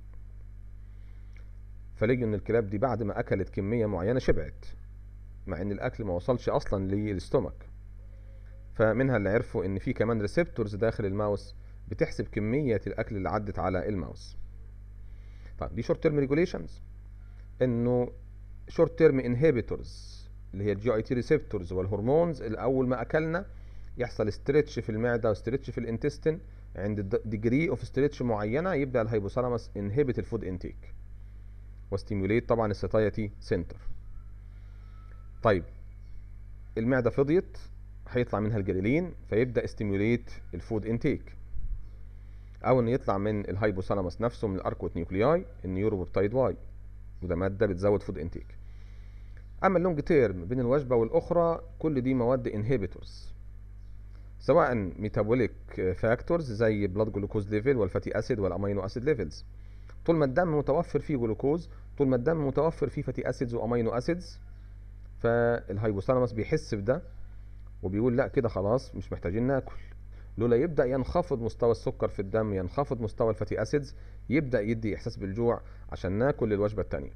فلقوا ان الكلاب دي بعد ما اكلت كميه معينه شبعت مع ان الاكل ما وصلش اصلا للاستومك فمنها اللي عرفوا ان في كمان ريسبتورز داخل الماوس بتحسب كميه الاكل اللي عدت على الماوس طيب دي شورت تيرم ريجوليشنز انه شورت تيرم انهبيتورز اللي هي الجي اي تي ريسبتورز والهرمونز اللي اول ما اكلنا يحصل ستريتش في المعده وستريتش في الانتستين عند ديجري اوف ستريتش معينه يبدا الهيبوثالاموس انهبت الفود انتيك وستيموليت طبعا السيتايتي سنتر طيب المعده فضيت هيطلع منها الجليلين فيبدا استيموليت الفود انتيك او ان يطلع من الهايبوثالاموس نفسه من الاركوت نيوكلياي النيوروبيبتايد واي وده ماده بتزود فود انتيك اما اللونج تيرم بين الوجبه والاخرى كل دي مواد انهبيتورز سواء ميتابوليك فاكتورز زي بلاد جلوكوز ليفل والفاتي اسيد والامينو اسيد ليفلز طول ما الدم متوفر فيه جلوكوز طول ما الدم متوفر فيه فاتي اسيدز وامينو اسيدز فالهايبوثالاموس بيحس بده وبيقول لا كده خلاص مش محتاجين ناكل لولا يبدا ينخفض مستوى السكر في الدم ينخفض مستوى الفاتي اسيدز يبدا يدي احساس بالجوع عشان ناكل للوجبه الثانيه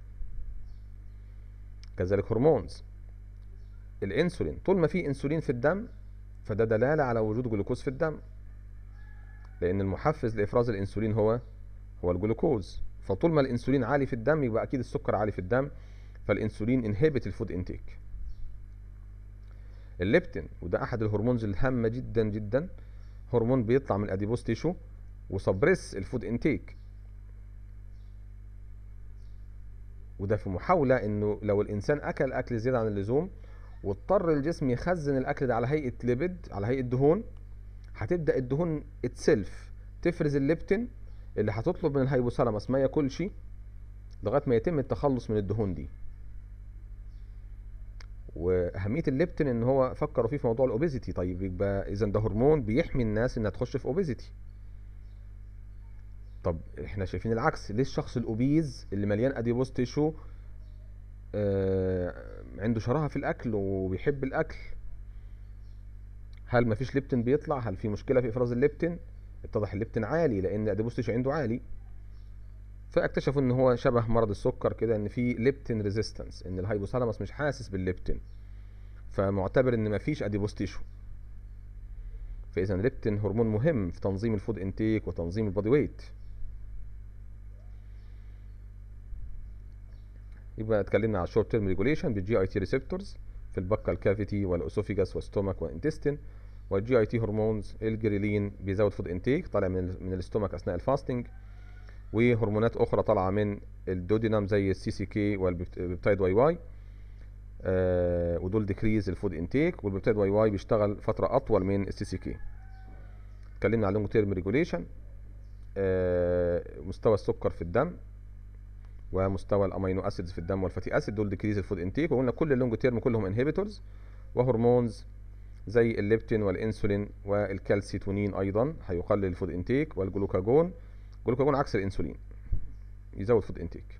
كذلك هرمونز الانسولين طول ما في انسولين في الدم فده دلاله على وجود جلوكوز في الدم لان المحفز لافراز الانسولين هو هو الجلوكوز فطول ما الانسولين عالي في الدم يبقى اكيد السكر عالي في الدم فالانسولين انهبت الفود انتيك الليبتين وده احد الهرمونز الهامه جدا جدا هرمون بيطلع من الاديبوس تيشو وسبريس الفود انتيك وده في محاولة انه لو الانسان اكل اكل زيادة عن اللزوم واضطر الجسم يخزن الاكل ده على هيئة ليبيد على هيئة دهون هتبدأ الدهون اتسلف تفرز الليبتين اللي هتطلب من الهيبوثالاموس ما ياكلش لغاية ما يتم التخلص من الدهون دي واهميه الليبتين ان هو فكروا فيه في موضوع الاوبيزيتي طيب يبقى اذا ده هرمون بيحمي الناس انها تخش في اوبيزيتي طب احنا شايفين العكس ليه الشخص الاوبيز اللي مليان اديبوز تيشو آه عنده شراهه في الاكل وبيحب الاكل هل مفيش ليبتين بيطلع هل في مشكله في افراز الليبتين اتضح الليبتين عالي لان الاديبوز تيشو عنده عالي فاكتشفوا ان هو شبه مرض السكر كده ان في ليبتين ريزيستنس ان الهايبوثالاموس مش حاسس بالليبتين فمعتبر ان مفيش اديبوز تيشو فاذا الليبتين هرمون مهم في تنظيم الفود انتيك وتنظيم البودي ويت يبقى اتكلمنا على الشورت تيرم ريجوليشن بالجي اي تي ريسبتورز في البكال كافيتي والاسوفيجاس والستومك والانتستين والجي اي تي هرمونز الجريلين بيزود فود انتيك طالع من من الاستومك اثناء الفاستنج وهرمونات اخرى طالعه من الدودينام زي السي سي كي والبيبتايد واي واي آه ودول ديكريز الفود انتيك والبيبتايد واي واي بيشتغل فتره اطول من السي سي كي اتكلمنا على اللونج تيرم ريجوليشن مستوى السكر في الدم ومستوى الامينو اسيدز في الدم والفاتي اسيد دول ديكريز الفود انتيك وقلنا كل اللونج تيرم كلهم انهبيتورز وهرمونز زي الليبتين والانسولين والكالسيتونين ايضا هيقلل الفود انتيك والجلوكاجون الجلوكاجون عكس الانسولين يزود فود انتيك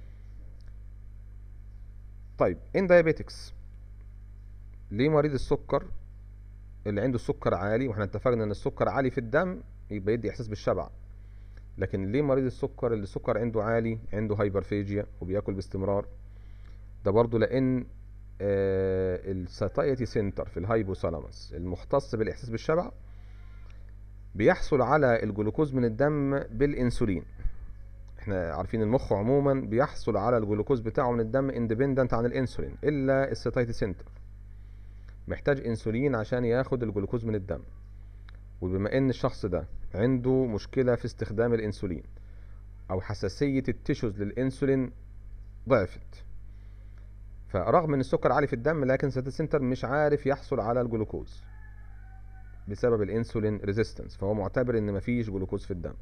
طيب ان دايابيتكس ليه مريض السكر اللي عنده السكر عالي واحنا اتفقنا ان السكر عالي في الدم يبقى يدي احساس بالشبع لكن ليه مريض السكر اللي السكر عنده عالي عنده هايبرفيجيا وبياكل باستمرار ده برضو لان آه الساتايتي سنتر في الهايبوثالاموس المختص بالاحساس بالشبع بيحصل على الجلوكوز من الدم بالانسولين احنا عارفين المخ عموما بيحصل على الجلوكوز بتاعه من الدم اندبندنت عن الانسولين الا الساتايتي سنتر محتاج انسولين عشان ياخد الجلوكوز من الدم وبما ان الشخص ده عنده مشكلة في استخدام الانسولين او حساسية التيشوز للانسولين ضعفت فرغم ان السكر عالي في الدم لكن الساتايتي سنتر مش عارف يحصل على الجلوكوز بسبب الانسولين ريزيستنس فهو معتبر ان مفيش جلوكوز في الدم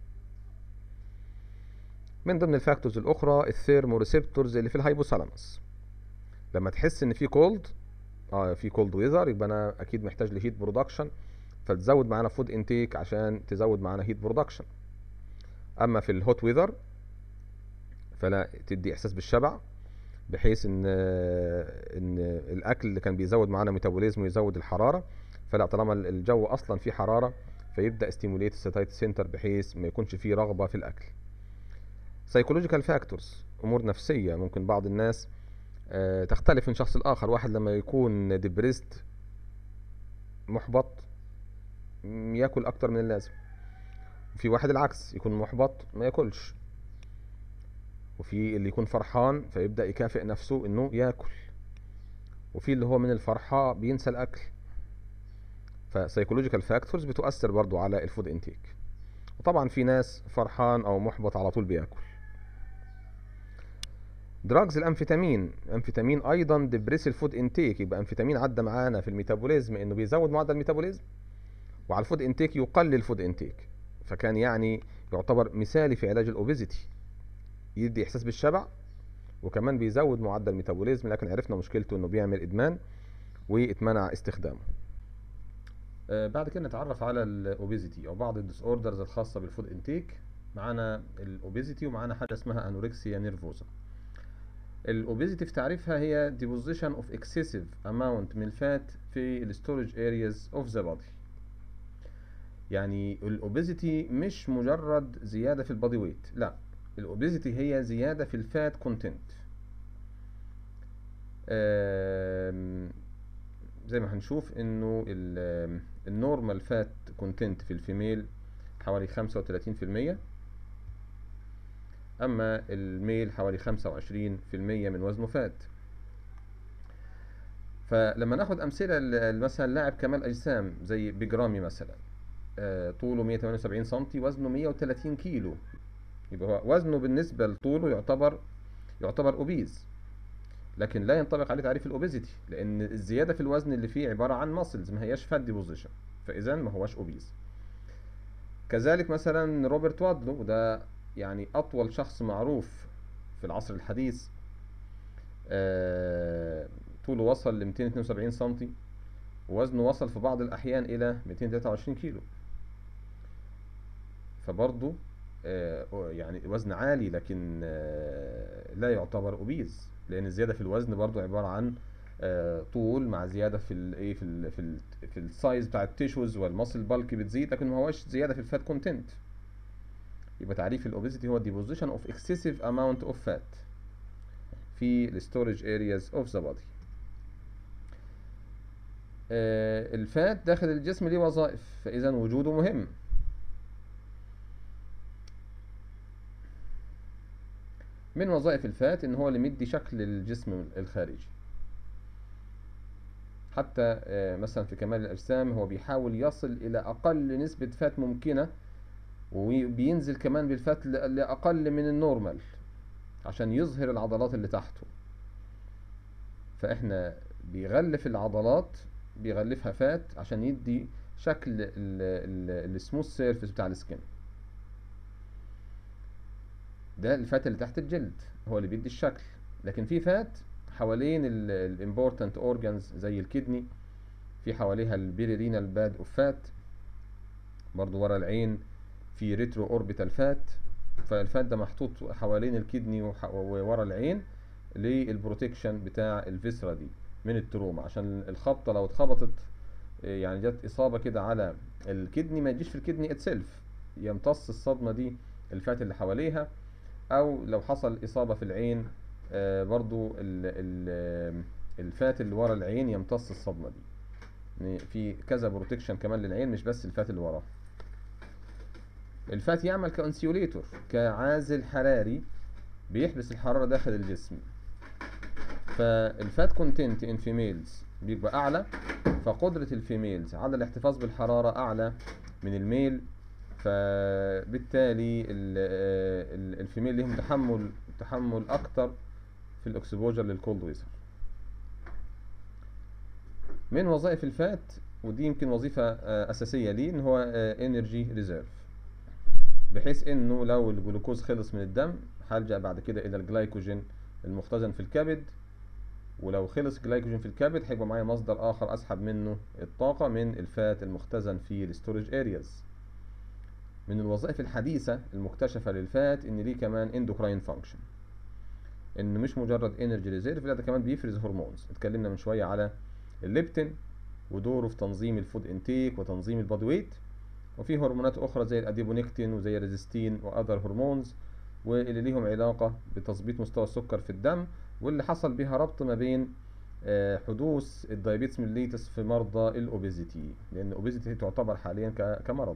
من ضمن الفاكتورز الاخرى الثيرمو ريسبتورز اللي في الهايبوثالاموس لما تحس ان في كولد اه في كولد ويذر يبقى انا اكيد محتاج لهيت برودكشن فتزود معانا فود انتيك عشان تزود معانا هيت برودكشن اما في الهوت ويذر فلا تدي احساس بالشبع بحيث ان ان الاكل اللي كان بيزود معانا ميتابوليزم ويزود الحراره فلا طالما الجو اصلا فيه حراره فيبدا ستيموليت الساتايت سنتر بحيث ما يكونش فيه رغبه في الاكل سايكولوجيكال فاكتورز امور نفسيه ممكن بعض الناس آه تختلف من شخص لاخر واحد لما يكون ديبريست محبط ياكل اكتر من اللازم وفي واحد العكس يكون محبط ما ياكلش وفي اللي يكون فرحان فيبدا يكافئ نفسه انه ياكل وفي اللي هو من الفرحه بينسى الاكل فسايكولوجيكال فاكتورز بتؤثر برضو على الفود انتيك وطبعا في ناس فرحان او محبط على طول بياكل دراجز الامفيتامين الامفيتامين ايضا ديبريس الفود انتيك يبقى امفيتامين عدى معانا في الميتابوليزم انه بيزود معدل الميتابوليزم وعلى الفود انتيك يقلل الفود انتيك فكان يعني يعتبر مثالي في علاج الاوبيزيتي يدي احساس بالشبع وكمان بيزود معدل الميتابوليزم لكن عرفنا مشكلته انه بيعمل ادمان واتمنع استخدامه آه بعد كده نتعرف على الاوبيزيتي او بعض الديس اوردرز الخاصه بالفود انتيك معانا الاوبيزيتي ومعانا حاجه اسمها انوركسيا نيرفوزا الاوبيزيتي في تعريفها هي deposition of excessive amount من الفات في الستورج areas of the body يعني الاوبيزيتي مش مجرد زياده في البادي ويت لا الاوبيزيتي هي زياده في الفات كونتنت زي ما هنشوف انه النورمال فات كونتنت في الفيميل حوالي خمسة وتلاتين في المية اما الميل حوالي خمسة وعشرين في المية من وزنه فات فلما ناخد امثلة مثلا لاعب كمال اجسام زي بيجرامي مثلا آه، طوله 178 سنتي وزنه 130 كيلو يبقى هو وزنه بالنسبة لطوله يعتبر يعتبر اوبيز لكن لا ينطبق عليه تعريف الاوبيزيتي لان الزيادة في الوزن اللي فيه عبارة عن ماسلز ما هياش فات ديبوزيشن فاذا ما هوش اوبيز كذلك مثلا روبرت وادلو وده يعني اطول شخص معروف في العصر الحديث آه، طوله وصل ل 272 سنتي ووزنه وصل في بعض الأحيان إلى 223 كيلو فبرضه آه، يعني وزن عالي لكن آه، لا يعتبر اوبيز لان الزياده في الوزن برضه عباره عن آه، طول مع زياده في الايه في ال في ال في السايز بتاع التيشوز والماسل بالك بتزيد لكن ما هوش زياده في الفات كونتنت يبقى تعريف الاوبيزيتي هو deposition of excessive amount of fat في الستورج areas of the body آه، الفات داخل الجسم ليه وظائف فإذا وجوده مهم من وظائف الفات ان هو اللي مدي شكل الجسم الخارجي حتى آه، مثلا في كمال الأجسام هو بيحاول يصل إلى أقل نسبة فات ممكنة وبينزل كمان بالفات ل- لأقل من النورمال عشان يظهر العضلات اللي تحته فإحنا بيغلف العضلات بيغلفها فات عشان يدي شكل السموث سيرفيس بتاع السكن ده الفات اللي تحت الجلد هو اللي بيدي الشكل لكن في فات حوالين الامبورتنت اورجانز زي الكدني في حواليها البيريرينال باد اوف فات برضو ورا العين في ريترو اوربيتال فات فالفات ده محطوط حوالين الكدني وح- وورا العين للبروتكشن بتاع الفيسرا دي من التروما عشان الخبطة لو اتخبطت إيه، يعني جت إصابة كده على الكدني ما يجيش في الكدني اتسلف يمتص الصدمة دي الفات اللي حواليها أو لو حصل إصابة في العين آه، برضو ال ال الفات اللي ورا العين يمتص الصدمة دي يعني في كذا بروتكشن كمان للعين مش بس الفات اللي وراه الفات يعمل كانسيوليتور كعازل حراري بيحبس الحرارة داخل الجسم فالفات كونتنت ان فيميلز بيبقى اعلى فقدرة الفيميلز على الاحتفاظ بالحرارة اعلى من الميل فبالتالي ال- ال- الفيميل ليهم تحمل تحمل اكتر في الاكسبوجر للكولد ويزر من وظائف الفات ودي يمكن وظيفة آه، أساسية ليه إن هو انرجي ريزيرف بحيث إنه لو الجلوكوز خلص من الدم هلجأ بعد كده إلى الجلايكوجين المختزن في الكبد ولو خلص جلايكوجين في الكبد هيبقى معايا مصدر آخر أسحب منه الطاقة من الفات المختزن في الستورج ارياز من الوظائف الحديثة المكتشفة للفات إن ليه كمان اندوكراين فانكشن إن مش مجرد انرجي ريزيرف لا ده كمان بيفرز هرمونز اتكلمنا من شوية على الليبتين ودوره في تنظيم الفود انتيك وتنظيم البادي ويت وفي هرمونات اخرى زي الاديبونكتين وزي الريزستين واذر هرمونز واللي ليهم علاقة بتظبيط مستوى السكر في الدم واللي حصل بها ربط ما بين آه، حدوث الدايابيتس ميليتس في مرضى الاوبيزيتي لان الاوبيزيتي تعتبر حاليا ك- كمرض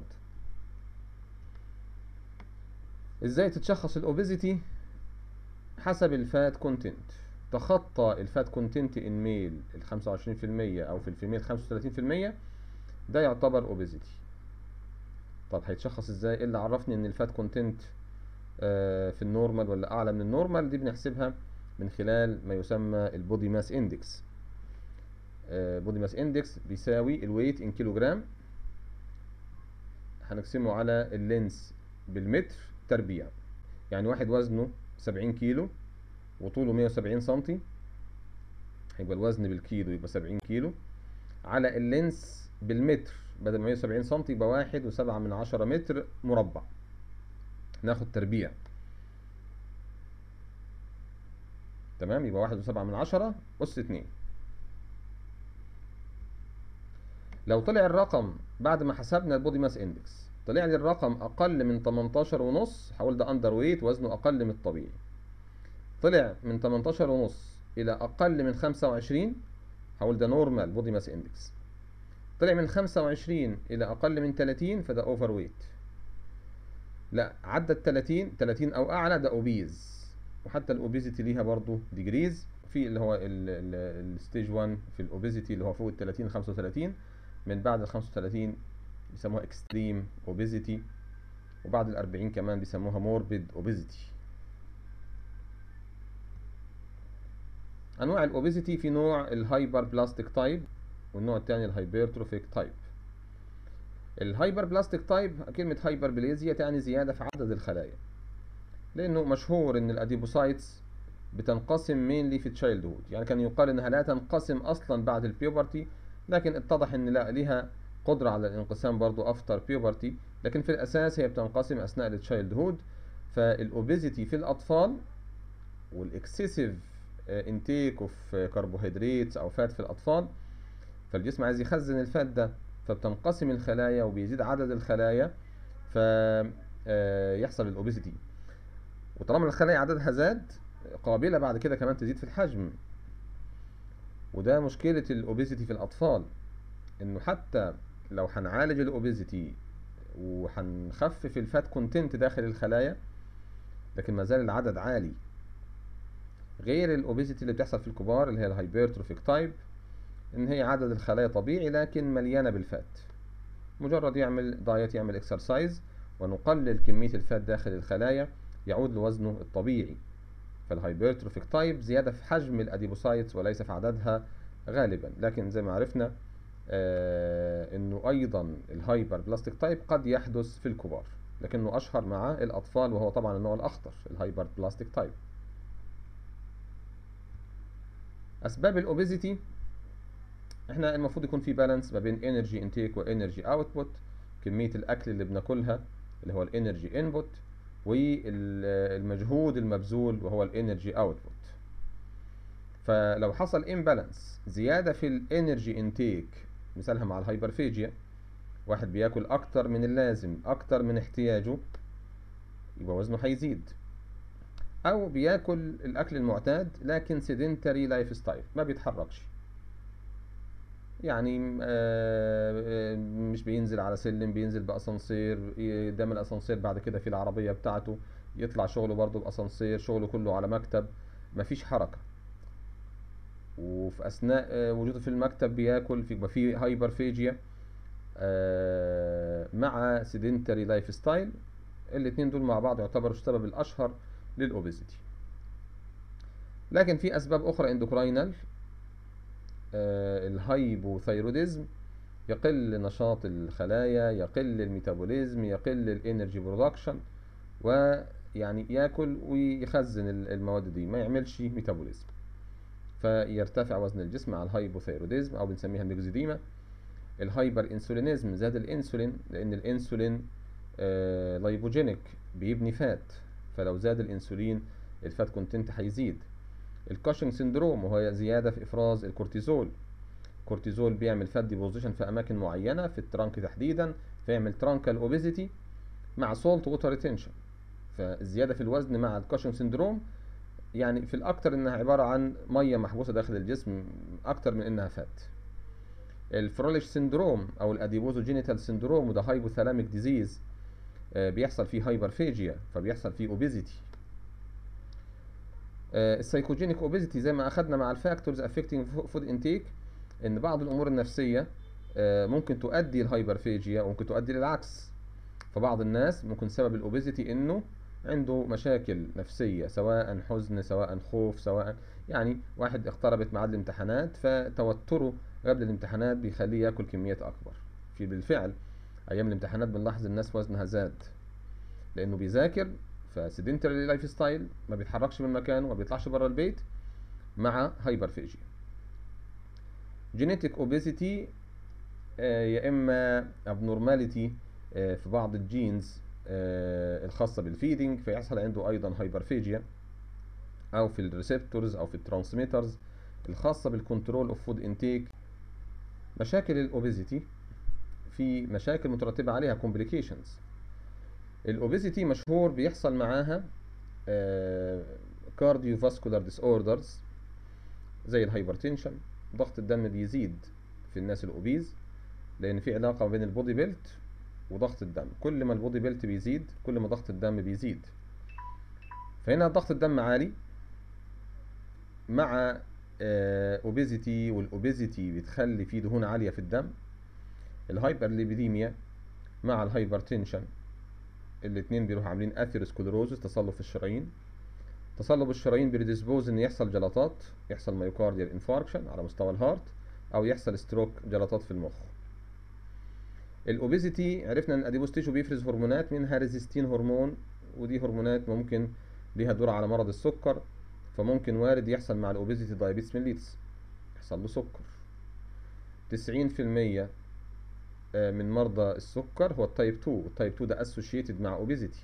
ازاي تتشخص الاوبيزيتي حسب الفات كونتنت تخطى الفات كونتنت ان ميل ال 25% او في الفيميل 35% ده يعتبر اوبيزيتي طب هيتشخص ازاي ايه اللي عرفني ان الفات كونتنت في النورمال ولا اعلى من النورمال دي بنحسبها من خلال ما يسمى البودي ماس اندكس بودي ماس اندكس بيساوي الويت ان كيلو جرام هنقسمه على اللينس بالمتر تربيع يعني واحد وزنه 70 كيلو وطوله 170 سنتي هيبقى الوزن بالكيلو يبقى 70 كيلو على اللينس بالمتر بدل ما 170 سنتي يبقى واحد وسبعة من عشرة متر مربع ناخد تربيع تمام يبقى واحد وسبعة من عشرة أس اتنين لو طلع الرقم بعد ما حسبنا البودي ماس اندكس طلع لي الرقم أقل من 18 ونص هقول ده أندر ويت وزنه أقل من الطبيعي طلع من 18 ونص إلى أقل من 25 هقول ده نورمال بودي ماس اندكس طلع من 25 إلى أقل من 30 فده أوفر ويت لا عدى ال 30 30 أو أعلى ده أوبيز وحتى الأوبيزيتي ليها برضو ديجريز في اللي هو الستيج 1 في الأوبيزيتي اللي هو فوق ال 30 35 من بعد ال 35 بيسموها اكستريم اوبيزيتي وبعد الأربعين كمان بيسموها موربيد اوبيزيتي انواع الاوبيزيتي في نوع الهايبر بلاستيك تايب والنوع الثاني الهايبرتروفيك تايب الهايبر بلاستيك تايب كلمة هايبر بليزيا تعني زيادة في عدد الخلايا لأنه مشهور إن الأديبوسايتس بتنقسم مينلي في تشايلد هود يعني كان يقال إنها لا تنقسم أصلا بعد البيوبرتي لكن اتضح إن لا لها قدرة على الانقسام برضو أفتر بيوبرتي لكن في الأساس هي بتنقسم أثناء التشايلد هود فالأوبيزيتي في الأطفال والإكسسيف انتيك اوف كربوهيدرات او فات في الاطفال فالجسم عايز يخزن الفات ده فبتنقسم الخلايا وبيزيد عدد الخلايا فيحصل الاوبيسيتي وطالما الخلايا عددها زاد قابلة بعد كده كمان تزيد في الحجم وده مشكلة الاوبيسيتي في الاطفال انه حتى لو هنعالج الاوبيسيتي وهنخفف الفات كونتنت داخل الخلايا لكن ما زال العدد عالي غير الاوبيزيتي اللي بتحصل في الكبار اللي هي الهايبرتروفيك تايب ان هي عدد الخلايا طبيعي لكن مليانه بالفات مجرد يعمل دايت يعمل اكسرسايز ونقلل كميه الفات داخل الخلايا يعود لوزنه الطبيعي فالهايبرتروفيك تايب زياده في حجم الاديبوسايتس وليس في عددها غالبا لكن زي ما عرفنا آه انه ايضا الهايبر بلاستيك تايب قد يحدث في الكبار لكنه اشهر مع الاطفال وهو طبعا النوع الاخطر الهايبر بلاستيك تايب اسباب الاوبيزيتي احنا المفروض يكون في بالانس ما بين انرجي انتيك وانرجي اوتبوت كميه الاكل اللي بناكلها اللي هو الانرجي انبوت والمجهود المبذول وهو الانرجي اوتبوت فلو حصل امبالانس زياده في الانرجي انتيك مثالها مع الهايبرفيجيا واحد بياكل اكتر من اللازم اكتر من احتياجه يبقى وزنه هيزيد او بياكل الاكل المعتاد لكن سيدنتري لايف ستايل ما بيتحركش يعني مش بينزل على سلم بينزل باسانسير قدام الاسانسير بعد كده في العربيه بتاعته يطلع شغله برضه باسانسير شغله كله على مكتب مفيش حركه وفي اثناء وجوده في المكتب بياكل في في هايبرفيجيا مع سيدنتري لايف ستايل الاثنين دول مع بعض يعتبروا السبب الاشهر للاوبيزيتي لكن في اسباب اخرى اندوكراينال آه الهايبوثايروديزم يقل نشاط الخلايا يقل الميتابوليزم يقل الانرجي برودكشن ويعني ياكل ويخزن المواد دي ما يعملش ميتابوليزم فيرتفع وزن الجسم مع الهايبوثايروديزم او بنسميها الميكزيديما الهايبر انسولينيزم زاد الانسولين لان الانسولين آه لايبوجينيك بيبني فات فلو زاد الانسولين الفات كونتنت هيزيد الكاشنج سندروم وهو زياده في افراز الكورتيزول الكورتيزول بيعمل فات ديبوزيشن في اماكن معينه في الترانك تحديدا فيعمل ترانكال اوبيزيتي مع سولت ووتر ريتنشن فالزياده في الوزن مع الكاشنج سندروم يعني في الاكتر انها عباره عن ميه محبوسه داخل الجسم اكتر من انها فات الفروليش سندروم او الاديبوزو جينيتال سندروم وده هايبوثالاميك ديزيز بيحصل فيه هايبرفيجيا فبيحصل فيه اوبيزيتي السايكوجينيك اوبيزيتي زي ما اخدنا مع الفاكتورز افكتنج فود انتيك ان بعض الامور النفسيه ممكن تؤدي الهايبرفيجيا وممكن تؤدي للعكس فبعض الناس ممكن سبب الاوبيزيتي انه عنده مشاكل نفسيه سواء حزن سواء خوف سواء يعني واحد اقتربت ميعاد الامتحانات فتوتره قبل الامتحانات بيخليه ياكل كميات اكبر في بالفعل ايام الامتحانات بنلاحظ الناس وزنها زاد لانه بيذاكر فسيدنتري لايف ستايل ما بيتحركش من مكانه ما بيطلعش بره البيت مع هايبرفيجيا جينيتك اوبيزيتي يا اما ابنورماليتي في بعض الجينز الخاصه بالفيدنج فيحصل عنده ايضا هايبرفيجيا او في الريسبتورز او في الترانسميترز الخاصه بالكنترول اوف فود انتيك مشاكل الاوبيزيتي في مشاكل مترتبه عليها كومبليكيشنز الاوبيزيتي مشهور بيحصل معاها كارديو فاسكولار ديس اوردرز زي الهايبرتنشن ضغط الدم بيزيد في الناس الاوبيز لان في علاقه بين البودي بيلت وضغط الدم كل ما البودي بيلت بيزيد كل ما ضغط الدم بيزيد فهنا ضغط الدم عالي مع اوبيزيتي والاوبيزيتي بتخلي فيه دهون عاليه في الدم الهايبر ليبيديميا مع الهايبرتنشن الاتنين بيروحوا عاملين اثيروسكلروزس تصلب في الشرايين تصلب الشرايين بيديسبوز ان يحصل جلطات يحصل مايوكارديال انفاركشن على مستوى الهارت او يحصل ستروك جلطات في المخ الاوبيزيتي عرفنا ان الاديبوس تيشو بيفرز هرمونات منها ريزيستين هرمون ودي هرمونات ممكن ليها دور على مرض السكر فممكن وارد يحصل مع الاوبيزيتي دايابيتس ميليتس يحصل له سكر 90% من مرضى السكر هو التايب 2 التايب 2 ده اسوشيتد مع اوبيزيتي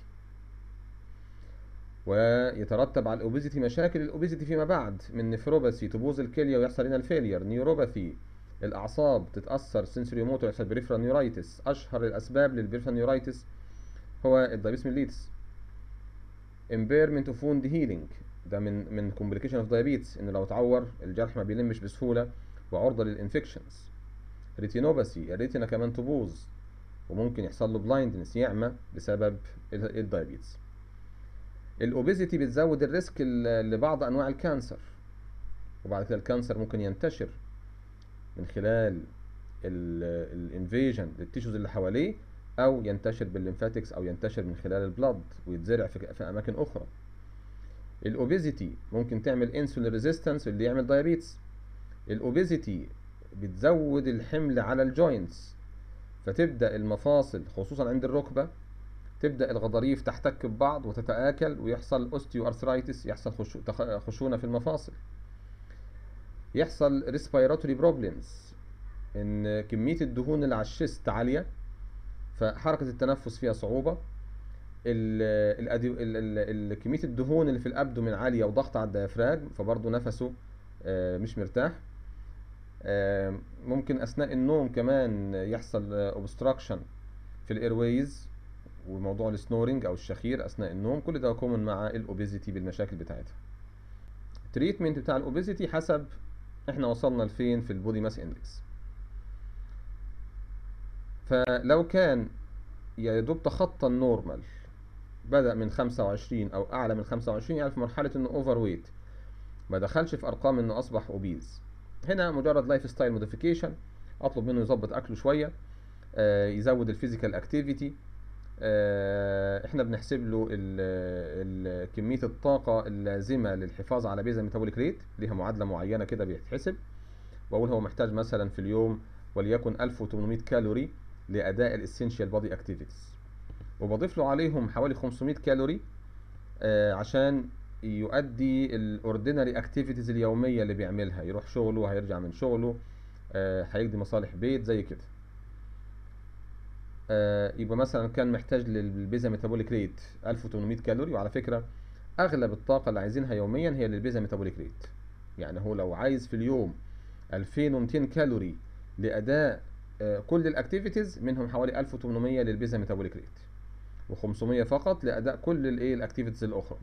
ويترتب على الاوبيزيتي مشاكل الاوبيزيتي فيما بعد من نفروباثي تبوظ الكليه ويحصل لنا الفيلير نيوروباثي الاعصاب تتاثر سنسوري موتور يحصل بريفرال نيورايتس اشهر الاسباب للبريفرال نيورايتس هو الدايبيتس ميليتس impairment of wound healing ده من من complication of diabetes ان لو اتعور الجرح ما بيلمش بسهوله وعرضه للانفكشنز ريتينوباثي الريتنا كمان تبوظ وممكن يحصل له بلايندنس يعمى بسبب الدايابيتس الاوبيزيتي بتزود الريسك لبعض انواع الكانسر وبعد كده الكانسر ممكن ينتشر من خلال الانفيجن للتيشوز اللي حواليه او ينتشر بالليمفاتكس او ينتشر من خلال البلد ويتزرع في, في اماكن اخرى الاوبيزيتي ممكن تعمل انسولين ريزيستنس اللي يعمل دايابيتس الاوبيزيتي بتزود الحمل على الجوينتس فتبدا المفاصل خصوصا عند الركبه تبدا الغضاريف تحتك ببعض وتتاكل ويحصل اوستيو ارثرايتس يحصل خشونه في المفاصل يحصل ريسبيراتوري بروبلمز ان كميه الدهون اللي على الشيست عاليه فحركه التنفس فيها صعوبه ال ال كميه الدهون اللي في الابدومين عاليه وضغط على الديافراجم فبرضه نفسه مش مرتاح ممكن اثناء النوم كمان يحصل اوبستراكشن في الايرويز وموضوع السنورنج او الشخير اثناء النوم كل ده كومن مع الاوبيزيتي بالمشاكل بتاعتها التريتمنت بتاع الاوبيزيتي حسب احنا وصلنا لفين في البودي ماس اندكس فلو كان يا دوب تخطى النورمال بدأ من 25 أو أعلى من 25 يعني في مرحلة إنه أوفر ويت ما دخلش في أرقام إنه أصبح أوبيز هنا مجرد لايف ستايل موديفيكيشن أطلب منه يظبط أكله شوية آه يزود الفيزيكال أكتيفيتي آه احنا بنحسب له ال ال كمية الطاقة اللازمة للحفاظ على بيزا ميتابوليك ريت ليها معادلة معينة كده بيتحسب وأقول هو محتاج مثلا في اليوم وليكن 1800 كالوري لأداء الاسينشال بودي اكتيفيتيز وبضيف له عليهم حوالي 500 كالوري آه عشان يؤدي الاوردينري اكتيفيتيز اليوميه اللي بيعملها يروح شغله هيرجع من شغله آه هيقضي مصالح بيت زي كده آه يبقى مثلا كان محتاج للبيزا ميتابوليك ريت 1800 كالوري وعلى فكره اغلب الطاقه اللي عايزينها يوميا هي للبيزا ميتابوليك ريت يعني هو لو عايز في اليوم 2200 كالوري لاداء كل الاكتيفيتيز منهم حوالي 1800 للبيزا ميتابوليك ريت و500 فقط لاداء كل الايه الاكتيفيتيز الاخرى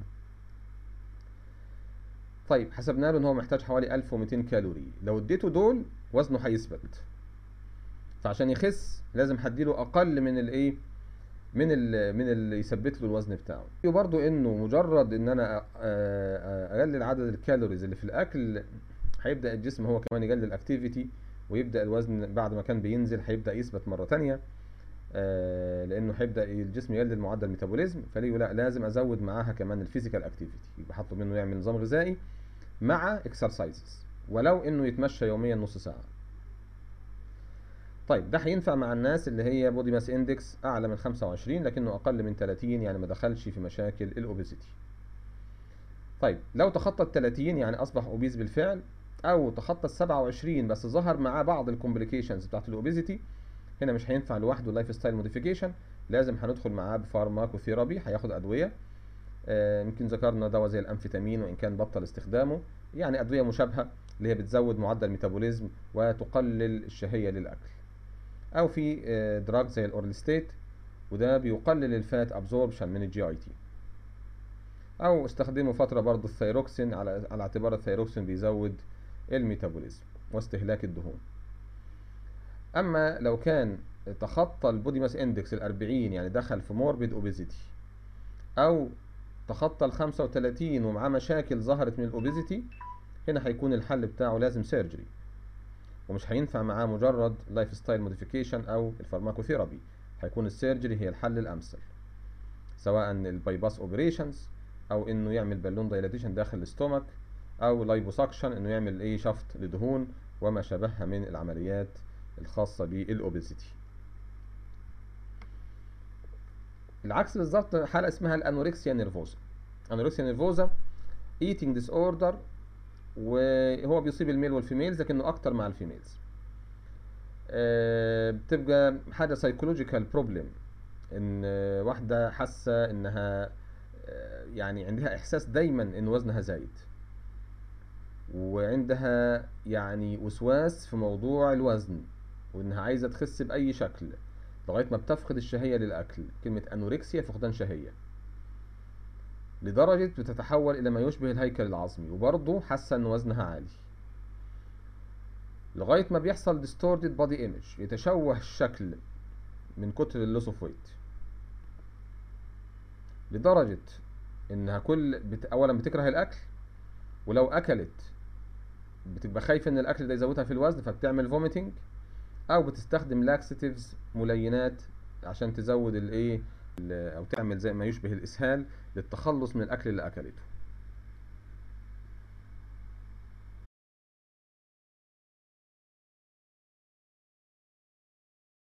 طيب حسبنا له ان هو محتاج حوالي 1200 كالوري لو اديته دول وزنه هيثبت فعشان يخس لازم هديله اقل من الايه من ال من اللي يثبت له الوزن بتاعه وبرده انه مجرد ان انا اقلل عدد الكالوريز اللي في الاكل هيبدا الجسم هو كمان يقلل الاكتيفيتي ويبدا الوزن بعد ما كان بينزل هيبدا يثبت مره تانية آه لانه هيبدا الجسم يقلل معدل الميتابوليزم فليه لا لازم ازود معاها كمان الفيزيكال اكتيفيتي يبقى هطلب منه يعمل نظام غذائي مع اكسرسايزز ولو انه يتمشى يوميا نص ساعه طيب ده هينفع مع الناس اللي هي بودي ماس اندكس اعلى من 25 لكنه اقل من 30 يعني ما دخلش في مشاكل الاوبيزيتي طيب لو تخطى ال 30 يعني اصبح اوبيز بالفعل او تخطى ال 27 بس ظهر معاه بعض الكومبليكيشنز بتاعت الاوبيزيتي هنا مش هينفع لوحده لايف ستايل موديفيكيشن لازم هندخل معاه بفارماكوثيرابي هياخد ادويه يمكن آه ذكرنا دواء زي الامفيتامين وان كان بطل استخدامه يعني ادويه مشابهه اللي هي بتزود معدل الميتابوليزم وتقلل الشهيه للاكل او في آه دراج زي الاورلستيت وده بيقلل الفات ابزوربشن من الجي اي تي او استخدموا فتره برضه الثيروكسين على على اعتبار الثيروكسين بيزود الميتابوليزم واستهلاك الدهون اما لو كان تخطى البودي ماس اندكس الأربعين يعني دخل في موربيد اوبيزيتي او تخطى ال 35 ومعاه مشاكل ظهرت من الاوبيزيتي هنا هيكون الحل بتاعه لازم سيرجري ومش هينفع معاه مجرد لايف ستايل موديفيكيشن او الفارماكوثيرابي هيكون السيرجري هي الحل الامثل سواء البايباس اوبريشنز او انه يعمل بالون دايلاتيشن داخل الاستومك او لايبوسكشن انه يعمل ايه شفط لدهون وما شابهها من العمليات الخاصة بالاوبيزيتي العكس بالظبط حالة اسمها الانوركسيا نيرفوزا انوركسيا نيرفوزا ايتنج ديس اوردر وهو بيصيب الميل والفيميلز لكنه اكتر مع الفيميلز آه، بتبقى حاجه سايكولوجيكال بروبلم ان آه، واحده حاسه انها آه، يعني عندها احساس دايما ان وزنها زايد وعندها يعني وسواس في موضوع الوزن وانها عايزه تخس باي شكل لغايه ما بتفقد الشهيه للاكل كلمه انوركسيا فقدان شهيه لدرجه بتتحول الى ما يشبه الهيكل العظمي وبرضه حاسه ان وزنها عالي لغايه ما بيحصل distorted body image يتشوه الشكل من كتر اللوس اوف ويت لدرجه انها كل بت... اولا بتكره الاكل ولو اكلت بتبقى خايفه ان الاكل ده يزودها في الوزن فبتعمل فوميتنج او بتستخدم لاكسيتيفز ملينات عشان تزود الايه ال- او تعمل زي ما يشبه الاسهال للتخلص من الاكل اللي اكلته